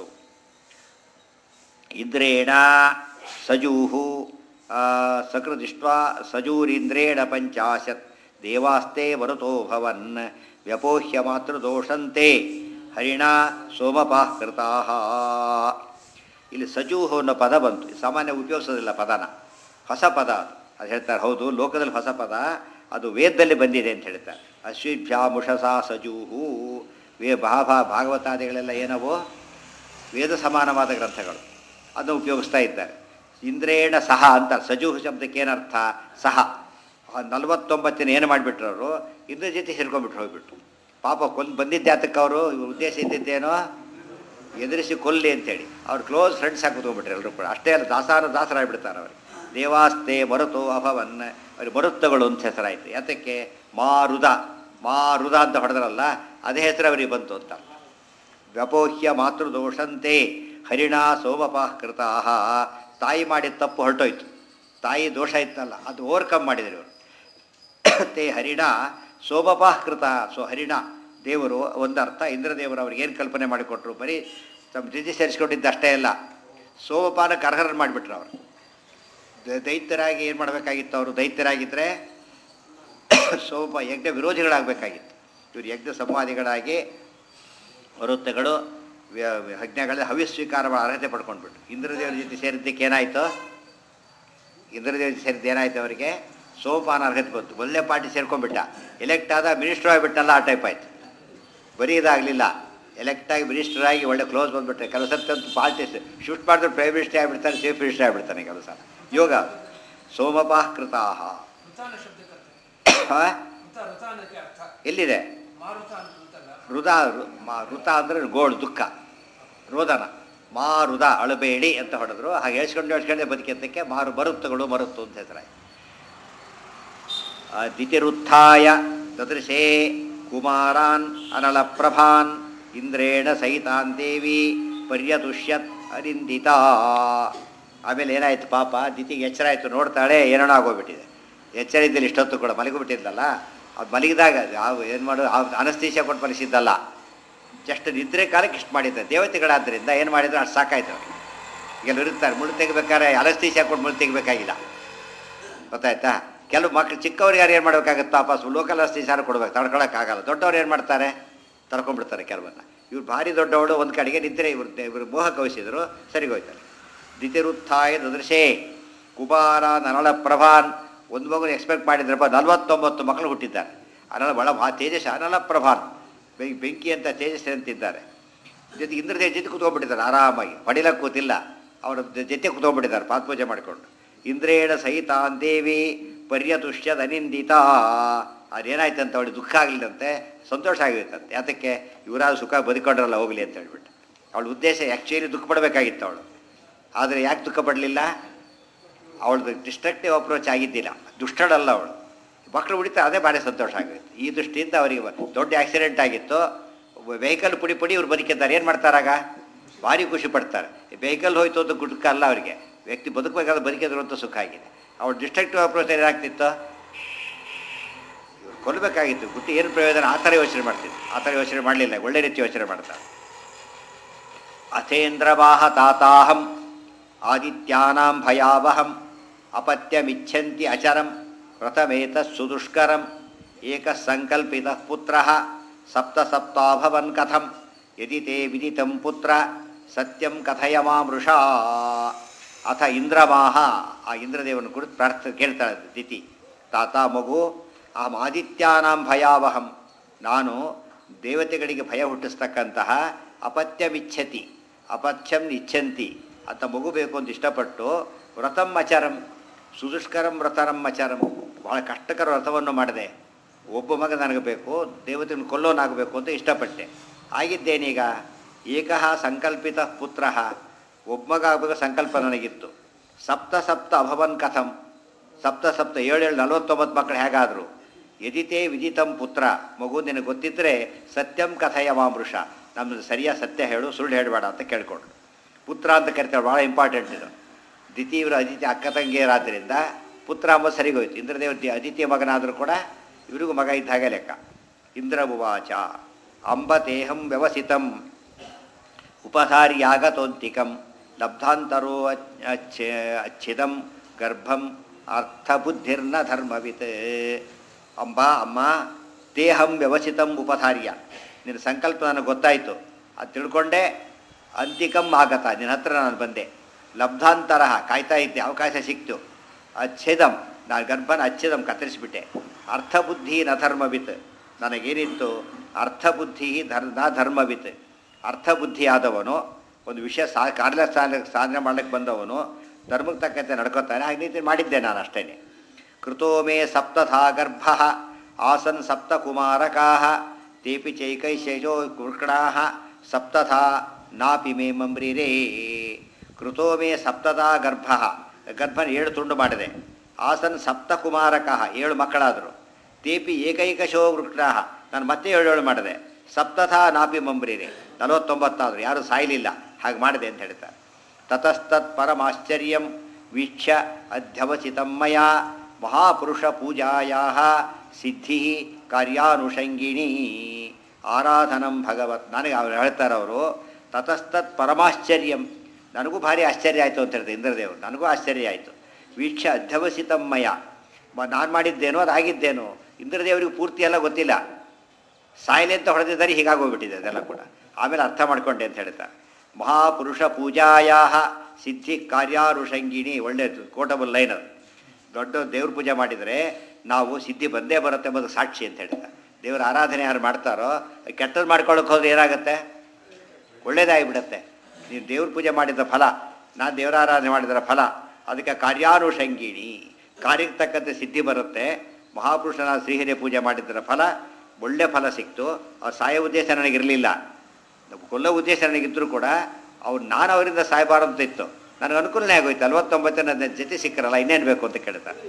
ಇಂದ್ರೇಣ ಸಜೂಹು ಸಕೃದಿಷ್ಟ ಸಜೂರಿಂದ್ರೇಣ ಪಂಚಾಶತ್ ದೇವಾಸ್ತೆ ವರುತೋ ಭವನ್ ವ್ಯಪೋಹ್ಯ ಮಾತೃದೋಷಂತೆ ಹರಿಣ ಸೋಮಪಾಃ ಕೃತಾ ಇಲ್ಲಿ ಸಜೂಹು ಅನ್ನೋ ಪದ ಬಂತು ಸಾಮಾನ್ಯ ಉಪಯೋಗಿಸೋದಿಲ್ಲ ಪದನ ಹೊಸ ಪದ ಅದು ಅದು ಹೇಳ್ತಾರೆ ಹೌದು ಲೋಕದಲ್ಲಿ ಹೊಸ ಪದ ಅದು ವೇದದಲ್ಲಿ ಬಂದಿದೆ ಅಂತ ಹೇಳ್ತಾರೆ ಅಶ್ವಿಭ್ಯಾಮುಷಸಾ ಸಜೂಹು ವೇ ಭಾಭಾ ಭಾಗವತಾದಿಗಳೆಲ್ಲ ಏನವೋ ವೇದ ಸಮಾನವಾದ ಗ್ರಂಥಗಳು ಅದನ್ನು ಉಪಯೋಗಿಸ್ತಾ ಇದ್ದಾರೆ ಇಂದ್ರೇಣ ಸಹ ಅಂತ ಸಜೂಹು ಶಬ್ದಕ್ಕೆ ಏನರ್ಥ ಸಹ ಆ ನಲವತ್ತೊಂಬತ್ತಿನ ಏನು ಮಾಡಿಬಿಟ್ರು ಅವರು ಇಂದ್ರ ಜೊತೆ ಸೇರ್ಕೊಂಡ್ಬಿಟ್ರು ಹೋಗ್ಬಿಟ್ಟು ಪಾಪ ಕೊಂದು ಬಂದಿದ್ದೆ ಅದಕ್ಕೆ ಅವರು ಇವ್ರ ಉದ್ದೇಶ ಇದ್ದಿದ್ದೇನೋ ಎದುರಿಸಿ ಕೊಲ್ಲಿ ಅಂತೇಳಿ ಅವ್ರು ಕ್ಲೋಸ್ ಫ್ರೆಂಡ್ಸ್ ಆಗಿ ಕೂತ್ಕೊಂಡ್ಬಿಟ್ರು ಎಲ್ಲರೂ ಕೂಡ ಅಷ್ಟೇ ಅಲ್ಲ ದಾಸಾರ ದಾಸರಾಗ್ಬಿಡ್ತಾರೆ ಅವ್ರಿಗೆ ದೇವಾಸ್ತೆ ಮರುತು ಅಭವನ್ ಅವ್ರಿಗೆ ಮರುತ್ತಗಳು ಅಂತ ಹೆಸರಾಯಿತು ಯಾತಕ್ಕೆ ಮಾರುದ ಮಾರುದ ಅಂತ ಹೊಡೆದ್ರಲ್ಲ ಅದೇ ಹೆಸರು ಅವರಿಗೆ ಬಂತು ಅಂತ ವ್ಯಪೋಹ್ಯ ಮಾತೃದೋಷಂತೆ ಹರಿಣ ಸೋಮಪಾಃ ಕೃತಾ ತಾಯಿ ಮಾಡಿದ ತಪ್ಪು ಹೊರಟೋಯ್ತು ತಾಯಿ ದೋಷ ಇತ್ತಲ್ಲ ಅದು ಓವರ್ಕಮ್ ಮಾಡಿದರು ಇವರು ತೇ ಹರಿಣ ಸೋಮಪಾಃ ಕೃತ ಸೊ ಹರಿಣ ದೇವರು ಒಂದರ್ಥ ಇಂದ್ರದೇವರು ಅವ್ರಿಗೆ ಏನು ಕಲ್ಪನೆ ಮಾಡಿಕೊಟ್ರು ಬರೀ ತಮ್ಮ ಜೊತೆ ಸೇರಿಸ್ಕೊಂಡಿದ್ದು ಅಷ್ಟೇ ಅಲ್ಲ ಸೋಮಪಾನಕ್ಕೆ ಅರ್ಹರನ್ನು ಮಾಡಿಬಿಟ್ರು ಅವರು ದ- ದೈತ್ಯರಾಗಿ ಏನು ಮಾಡಬೇಕಾಗಿತ್ತು ಅವರು ದೈತ್ಯರಾಗಿದ್ದರೆ ಸೋಮ ಯಜ್ಞ ವಿರೋಧಿಗಳಾಗಬೇಕಾಗಿತ್ತು ಇವರು ಯಜ್ಞ ಸಂವಾದಿಗಳಾಗಿ ವೃತ್ತಗಳು ಯಜ್ಞಗಳ ಹವ್ಯ ಸ್ವೀಕಾರ ಮಾಡೋ ಅರ್ಹತೆ ಪಡ್ಕೊಂಡ್ಬಿಟ್ಟು ಇಂದ್ರದೇವರ ಜೊತೆ ಸೇರಿದ್ದಕ್ಕೆ ಏನಾಯಿತು ಇಂದ್ರದೇವರ ಜೊತೆ ಸೇರಿದ್ದು ಏನಾಯ್ತು ಅವರಿಗೆ ಸೋಪಾನ ಅರ್ಹತೆ ಬಂತು ಒಳ್ಳೆ ಪಾರ್ಟಿ ಸೇರ್ಕೊಂಡ್ಬಿಟ್ಟ ಎಲೆಕ್ಟ್ ಆದ ಮಿನಿಸ್ಟರ್ ಆಗಿಬಿಟ್ಟಲ್ಲ ಆ ಟೈಪ್ ಆಯ್ತು ಬರೀ ಇದಾಗಲಿಲ್ಲ ಎಲೆಕ್ಟ್ ಆಗಿ ಮಿನಿಸ್ಟರ್ ಆಗಿ ಒಳ್ಳೆ ಕ್ಲೋಸ್ ಬಂದ್ಬಿಟ್ರೆ ಕೆಲವು ಸರ್ತಿ ಅಂತೂ ಪಾರ್ಟಿ ಶಿಫ್ಟ್ ಮಾಡಿದ್ರೆ ಪ್ರೈಮ್ ಮಿನಿಸ್ಟರ್ ಆಗಿಬಿಡ್ತಾನೆ ಚೀಫ್ ಮಿನಿಸ್ಟರ್ ಆಗಿಬಿಡ್ತಾನೆ ಕೆಲವು ಸಲ ಯೋಗ ಸೋಮಪಾಃ ಕೃತಾಹ ಋತಾನ ಶಬ್ದಕ್ಕರ್ಥ ಹಾ? ಋತ ಋತ ಅನ್ನೋಕ್ಕೆ ಅರ್ಥ ಎಲ್ಲಿದೆ ಮಾರುತ ಅಂತ ಅಂತಲ್ಲ ಋತ ಋ- ಮಾ- ಋತ ಅಂದರೆ ಗೋಳು ದುಃಖ ರೋದನ ಮಾರುದ ಅಳಬೇಡಿ ಅಂತ ಹೊಡೆದ್ರು ಹಾಗೆ ಹೇಳ್ಸ್ಕೊಂಡು ಹೇಳ್ಸ್ಕೊಂಡೆ ಬದುಕಿದ್ದಕ್ಕೆ ಮಾರು ಮರುತ್ತುಗಳು ಮರುತ್ತು ಅಂತ ಹೆಸರಾಯ್ತು ದಿತಿರುತ್ಥಾಯ ದದೃಶೇ ಕುಮಾರಾನ್ ಅನಲಪ್ರಭಾನ್ ಇಂದ್ರೇಣ ಸಹಿತಾನ್ ದೇವಿ ಪರ್ಯತುಷ್ಯತ್ ಅರಿಂದಿತಾ ಆಮೇಲೆ ಏನಾಯ್ತು ಪಾಪ ದಿತಿಗೆ ಎಚ್ಚರ ಆಯಿತು ನೋಡ್ತಾಳೆ ಏನೇನೋ ಆಗೋಗ್ಬಿಟ್ಟಿದೆ ಎಚ್ಚರ ಇದ್ದಲ್ಲಿ ಇಷ್ಟೊತ್ತು ಕೂಡ ಮಲಗಿಬಿಟ್ಟಿದ್ದಲ್ಲ ಅದು ಮಲಗಿದಾಗ ಯಾವ ಏನು ಮಾಡು ಅನಸ್ತೀಶ ಕೊಟ್ಟು ಮಲಗಿಸಿದ್ದಲ್ಲ ಜಸ್ಟ್ ನಿದ್ರೆ ಕಾಲಕ್ಕೆ ಇಷ್ಟು ಮಾಡಿದ್ದ ದೇವತೆಗಳಾದ್ದರಿಂದ ಏನು ಮಾಡಿದ್ರು ಅಷ್ಟು ಸಾಕಾಯ್ತು ಅವ್ರಿಗೆ ಈಗ ಇರುತ್ತಾರೆ ಮುಳು ತೆಗಿಬೇಕಾದ್ರೆ ಅನಸ್ತೀಶ ಕೊಟ್ಟು ಮುಳು ತೆಗಿಬೇಕಾಗಿಲ್ಲ ಗೊತ್ತಾಯ್ತಾ ಕೆಲವು ಮಕ್ಳು ಚಿಕ್ಕವ್ರಿಗೆ ಯಾರು ಏನು ಮಾಡಬೇಕಾಗತ್ತೆ ವಾಪಸ್ ಲೋಕಲ್ ಅಸ್ತೀಸಾರ ಕೊಡ್ಬೇಕು ತಡ್ಕೊಳಕ್ಕಾಗಲ್ಲ ದೊಡ್ಡವ್ರು ಏನು ಮಾಡ್ತಾರೆ ತಡ್ಕೊಂಡ್ಬಿಡ್ತಾರೆ ಕೆಲವನ್ನ ಇವ್ರು ಭಾರಿ ದೊಡ್ಡವಳು ಒಂದು ಕಡೆಗೆ ನಿದ್ರೆ ಇವ್ರು ಇವರು ಮೋಹ ಕವಿಸಿದ್ರು ಸರಿಗೋಯ್ತಾರೆ ದಿತಿರುತ್ಥಾಯ ದದೃಶೇ ಕುಮಾರ ನರಳ ಪ್ರಭಾನ್ ಒಂದು ಮಗು ಎಕ್ಸ್ಪೆಕ್ಟ್ ಮಾಡಿದ್ರಪ್ಪ ನಲವತ್ತೊಂಬತ್ತು ಮಕ್ಕಳು ಹುಟ್ಟಿದ್ದಾರೆ ಅನಲ ಬಹಳ ಮಹಾ ತೇಜಸ್ ಅನಲ ಪ್ರಭಾನ್ ಬೆಂಕಿ ಬೆಂಕಿ ಅಂತ ತೇಜಸ್ವಿ ಅಂತಿದ್ದಾರೆ ಜೊತೆ ಇಂದ್ರದೇವ ಜೊತೆ ಕುತ್ಕೊಂಡ್ಬಿಟ್ಟಿದ್ದಾರೆ ಆರಾಮಾಗಿ ಹೊಡಿಲಕ್ಕೆ ಕೂತಿಲ್ಲ ಅವರ ಜೊತೆ ಕುತ್ಕೊಂಡ್ಬಿಟ್ಟಿದ್ದಾರೆ ಪಾತ್ಪೂಜೆ ಮಾಡಿಕೊಂಡು ಇಂದ್ರೇಣ ಸಹಿತಾನ್ ದೇವಿ ಪರ್ಯತುಷ್ಯದ ಅನಿಂದಿತ ಅದೇನಾಯ್ತಂತ ಅವಳಿಗೆ ದುಃಖ ಆಗಲಿಲ್ಲಂತೆ ಸಂತೋಷ ಆಗಿತ್ತಂತೆ ಯಾತಕ್ಕೆ ಇವರಾದ್ರು ಸುಖ ಬದುಕೊಂಡ್ರಲ್ಲ ಹೋಗಲಿ ಅಂತ ಹೇಳ್ಬಿಟ್ಟು ಅವಳ ಉದ್ದೇಶ ಆ್ಯಕ್ಚುಲಿ ದುಃಖ ಪಡಬೇಕಾಗಿತ್ತು ಅವಳು ಆದರೆ ಯಾಕೆ ದುಃಖ ಪಡಲಿಲ್ಲ ಅವಳದು ಡಿಸ್ಟ್ರಕ್ಟಿವ್ ಅಪ್ರೋಚ್ ಆಗಿದ್ದಿಲ್ಲ ದುಷ್ಟಳಲ್ಲ ಅವಳು ಮಕ್ಕಳು ಉಳಿತಾ ಅದೇ ಭಾರಿ ಸಂತೋಷ ಆಗಿತ್ತು ಈ ದೃಷ್ಟಿಯಿಂದ ಅವರಿಗೆ ದೊಡ್ಡ ಆಕ್ಸಿಡೆಂಟ್ ಆಗಿತ್ತು ವೆಹಿಕಲ್ ಪುಡಿ ಪುಡಿ ಇವ್ರು ಬದುಕಿದ್ದಾರೆ ಏನು ಮಾಡ್ತಾರಾಗ ಭಾರಿ ಖುಷಿ ಪಡ್ತಾರೆ ವೆಹಿಕಲ್ ಹೋಯ್ತು ಅಂತ ದುಃಖ ಅಲ್ಲ ಅವರಿಗೆ ವ್ಯಕ್ತಿ ಬದುಕಬೇಕಾದ್ರೆ ಬದುಕಿದ್ರು ಅಂತ ಸುಖ ಆಗಿದೆ ಅವ್ಳು ಡಿಸ್ಟ್ರಕ್ಟಿವ್ ಅಪ್ರೋಚ್ ಏನಾಗ್ತಿತ್ತು ಇವ್ರು ಕೊಲ್ಲಬೇಕಾಗಿತ್ತು ಗುಟ್ಟಿ ಏನು ಪ್ರಯೋಜನ ಆ ಥರ ಯೋಚನೆ ಮಾಡ್ತಿದ್ದೆ ಆ ಥರ ಯೋಚನೆ ಮಾಡಲಿಲ್ಲ ಒಳ್ಳೆ ರೀತಿ ಯೋಚನೆ ಮಾಡ್ತಾರೆ ಅಥೇಂದ್ರವಾಹ ತಾತಾಹಂ ಆದಿತ್ಯಾನಾಂ ಭಯಾವಹಂ ಅಪತ್ಯಮಿಚ್ಛಂತಿ ಅಚರಂ ವ್ರತಮೇತ ಸುದುಷ್ಕರಂ ಏಕ ಸಂಕಲ್ಪಿತ ಪುತ್ರ ಸಪ್ತ ಸಪ್ತಾಭವನ್ ಕಥಂ ಯದಿ ತೇ ವಿದಿತಂ ಪುತ್ರ ಸತ್ಯಂ ಕಥಯ ಮಾಮೃಷಾ ಅಥ ಇಂದ್ರಮಾಹ ಆ ಇಂದ್ರದೇವನ ಕುರಿತು ಪ್ರಾರ್ಥ ಕೇಳ್ತಾಳೆ ದಿತಿ ತಾತ ಮಗು ಅಹಂ ಆದಿತ್ಯಾನಾಂ ಭಯಾವಹಂ ನಾನು ದೇವತೆಗಳಿಗೆ ಭಯ ಹುಟ್ಟಿಸ್ತಕ್ಕಂತಹ ಅಪತ್ಯಮಿಚ್ಛತಿ ಅಪಥ್ಯಂ ಇಚ್ಛಂತಿ ಅಂತ ಮಗು ಬೇಕು ಅಂತ ಇಷ್ಟಪಟ್ಟು ವ್ರತಂ ಅಚರಂ ಸುದುಷ್ಕರಂ ವ್ರತರಂ ಅಚರಂ ಭಾಳ ಕಷ್ಟಕರ ವ್ರತವನ್ನು ಮಾಡಿದೆ ಒಬ್ಬ ಮಗ ನನಗೆ ಬೇಕು ದೇವತೆಯನ್ನು ಕೊಲ್ಲೋನಾಗಬೇಕು ಅಂತ ಇಷ್ಟಪಟ್ಟೆ ಆಗಿದ್ದೇನೀಗ ಏಕಃ ಸಂಕಲ್ಪಿತ ಪುತ್ರ ಒಬ್ಬ ಮಗ ಆಗಬೇಕು ಸಂಕಲ್ಪ ನನಗಿತ್ತು ಸಪ್ತ ಸಪ್ತ ಅಭವನ್ ಕಥಂ ಸಪ್ತ ಸಪ್ತ ಏಳೇಳು ನಲವತ್ತೊಂಬತ್ತು ಮಕ್ಕಳು ಹೇಗಾದರು ಯದಿತೇ ವಿದಿತಂ ಪುತ್ರ ಮಗು ನಿನಗೆ ಗೊತ್ತಿದ್ದರೆ ಸತ್ಯಂ ಕಥೆಯ ಮಾಮೃಷ ನಮ್ಮದು ಸರಿಯಾದ ಸತ್ಯ ಹೇಳು ಸುಳ್ಳು ಹೇಳಬೇಡ ಅಂತ ಕೇಳ್ಕೊಂಡ್ರು ಪುತ್ರ ಅಂತ ಕರಿತಾಳೆ ಭಾಳ ಇಂಪಾರ್ಟೆಂಟ್ ಇದು ದಿತಿಯವರು ಅದಿತಿ ಅಕ್ಕ ತಂಗಿಯರಾದ್ದರಿಂದ ಪುತ್ರ ಅಂಬ ಸರಿಗೋಯ್ತು ಇಂದ್ರದೇವ ದಿ- ಅದಿತಿಯ ಮಗನಾದರೂ ಕೂಡ ಇವರಿಗೂ ಮಗ ಇದ್ದ ಹಾಗೆ ಲೆಕ್ಕ ಇಂದ್ರ ಉವಾಚ ಅಂಬತೇಹಂ ವ್ಯವಸಿತಂ ಉಪಧಾರ್ಯಾಗತೋಂತಿಕಂ ಲಬ್ಧಾಂತರೋ ಅಚ್- ಅಚ್ಚ ಅಚ್ಛಿದಂ ಗರ್ಭಂ ಅರ್ಥಬುದ್ಧಿರ್ನ ಧರ್ಮವಿತ್ ಅಂಬ ಅಮ್ಮ ದೇಹಂ ವ್ಯವಸಿತಂ ಉಪಧಾರ್ಯ ನಿನ್ನ ಸಂಕಲ್ಪ ನನಗೆ ಗೊತ್ತಾಯಿತು ಅದು ತಿಳ್ಕೊಂಡೆ ಅಂತಿಕಂ ಆಗತ ನಿನ್ನ ಹತ್ರ ನಾನು ಬಂದೆ ಲಬ್ಧಾಂತರ ಕಾಯ್ತಾ ಇದ್ದೆ ಅವಕಾಶ ಸಿಕ್ತು ಅಚ್ಛೇದಂ ನಾನು ಗರ್ಭನ ಅಚ್ಛೇದಂ ಕತ್ತರಿಸಿಬಿಟ್ಟೆ ಅರ್ಥಬುದ್ಧಿ ನ ಧರ್ಮವಿತ್ ನನಗೇನಿತ್ತು ಅರ್ಥಬುದ್ಧಿ ಧರ್ ನ ಧರ್ಮವಿತ್ ಅರ್ಥಬುದ್ಧಿ ಆದವನು ಒಂದು ವಿಷಯ ಸಾ ಕಾರ್ಯ ಸಾಧನೆ ಸಾಧನೆ ಮಾಡ್ಲಿಕ್ಕೆ ಬಂದವನು ಧರ್ಮಕ್ಕೆ ತಕ್ಕಂತೆ ನಡ್ಕೋತಾನೆ ಹಾಗೆ ರೀತಿ ಮಾಡಿದ್ದೆ ನಾನು ಅಷ್ಟೇ ಕೃತೋ ಮೇ ಸಪ್ತಥಾ ಗರ್ಭ ಆಸನ್ ಸಪ್ತಕುಮಾರಕಾ ತೇಪಿ ಚೈಕೈಶೇಷೋ ಕೃಕಣಾ ಸಪ್ತಥಾ ನಾಪಿ ಮೇ ಮಮ್ರಿರೇ ಕೃತೋ ಮೇ ಸಪ್ತಥಾ ಗರ್ಭ ಗರ್ಭನ ಏಳು ತುಂಡು ಮಾಡಿದೆ ಆಸನ್ ಸಪ್ತಕುಮಾರಕ ಏಳು ಮಕ್ಕಳಾದರು ತೇಪಿ ಏಕೈಕಶೋ ವೃಕ್ಷಾ ನಾನು ಮತ್ತೆ ಏಳು ಏಳು ಮಾಡಿದೆ ಸಪ್ತಥಾ ನಾಪಿ ಮಂಬ್ರಿರೆ ನಲವತ್ತೊಂಬತ್ತಾದರು ಯಾರೂ ಸಾಯಲಿಲ್ಲ ಹಾಗೆ ಮಾಡಿದೆ ಅಂತ ಹೇಳ್ತಾರೆ ತತಸ್ತತ್ ಪರಮಾಶ್ಚರ್ಯಂ ವೀಕ್ಷ್ಯ ಅಧ್ಯವಸಿತಂ ಮಯ ಮಹಾಪುರುಷ ಪೂಜಾಯಾ ಸಿದ್ಧಿ ಕಾರ್ಯಾನುಷಂಗಿಣಿ ಆರಾಧನಂ ಭಗವತ್ ನನಗೆ ಅವ್ರು ಹೇಳ್ತಾರೆ ಅವರು ತತಸ್ತತ್ ಪರಮಾಶ್ಚರ್ಯಂ ನನಗೂ ಭಾರಿ ಆಶ್ಚರ್ಯ ಆಯಿತು ಅಂತ ಹೇಳ್ತಾರೆ ಇಂದ್ರದೇವರು ನನಗೂ ಆಶ್ಚರ್ಯ ಆಯಿತು ವೀಕ್ಷ ಅಧ್ಯವಸಿತಂ ಮಯ ನಾನು ಮಾಡಿದ್ದೇನೋ ಅದಾಗಿದ್ದೇನೋ ಇಂದ್ರದೇವರಿಗೆ ಪೂರ್ತಿ ಎಲ್ಲ ಗೊತ್ತಿಲ್ಲ ಸಾಯಲೆ ಅಂತ ಹೊಡೆದಿದ್ದಾರೆ ಹೀಗಾಗೋಗ್ಬಿಟ್ಟಿದೆ ಅದೆಲ್ಲ ಕೂಡ ಆಮೇಲೆ ಅರ್ಥ ಮಾಡ್ಕೊಂಡೆ ಅಂತ ಹೇಳ್ತಾರೆ ಮಹಾಪುರುಷ ಪೂಜಾಯಾ ಸಿದ್ಧಿ ಕಾರ್ಯಾನುಷಂಗಿಣಿ ಒಳ್ಳೆಯದು ಕೋಟಬಲ್ ಲೈನ್ ಅದು ದೊಡ್ಡ ದೇವ್ರ ಪೂಜೆ ಮಾಡಿದರೆ ನಾವು ಸಿದ್ಧಿ ಬಂದೇ ಬರುತ್ತೆ ಎಂಬುದು ಸಾಕ್ಷಿ ಅಂತ ಹೇಳ್ತಾರೆ ದೇವರ ಆರಾಧನೆ ಯಾರು ಮಾಡ್ತಾರೋ ಕೆಟ್ಟದ್ದು ಮಾಡ್ಕೊಳ್ಳೋಕೆ ಹೋದ್ರೆ ಏನಾಗುತ್ತೆ ಒಳ್ಳೇದಾಗಿಬಿಡುತ್ತೆ ನೀವು ದೇವ್ರ ಪೂಜೆ ಮಾಡಿದ ಫಲ ನಾನು ದೇವರ ಆರಾಧನೆ ಮಾಡಿದರ ಫಲ ಅದಕ್ಕೆ ಕಾರ್ಯಾನುಷಂಗಿಣಿ ಕಾರ್ಯಕ್ಕೆ ತಕ್ಕಂತೆ ಸಿದ್ಧಿ ಬರುತ್ತೆ ಮಹಾಪುರುಷನ ಶ್ರೀಹರಿ ಪೂಜೆ ಮಾಡಿದ್ದರ ಫಲ ಒಳ್ಳೆ ಫಲ ಸಿಕ್ತು ಆ ಸಾಯೋ ಉದ್ದೇಶ ನನಗಿರಲಿಲ್ಲ ಕೊಲ್ಲೋ ಉದ್ದೇಶ ನನಗಿದ್ದರೂ ಕೂಡ ಅವ್ರು ನಾನು ಅವರಿಂದ ಸಾಯಬಾರದು ಅಂತ ಇತ್ತು ನನಗೆ ಅನುಕೂಲನೇ ಆಗೋಯ್ತು ನಲ್ವತ್ತೊಂಬತ್ತು ನನ್ನ ಜೊತೆ ಸಿಕ್ಕರಲ್ಲ ಇನ್ನೇನು ಬೇಕು ಅಂತ ಕೇಳ್ತಾರೆ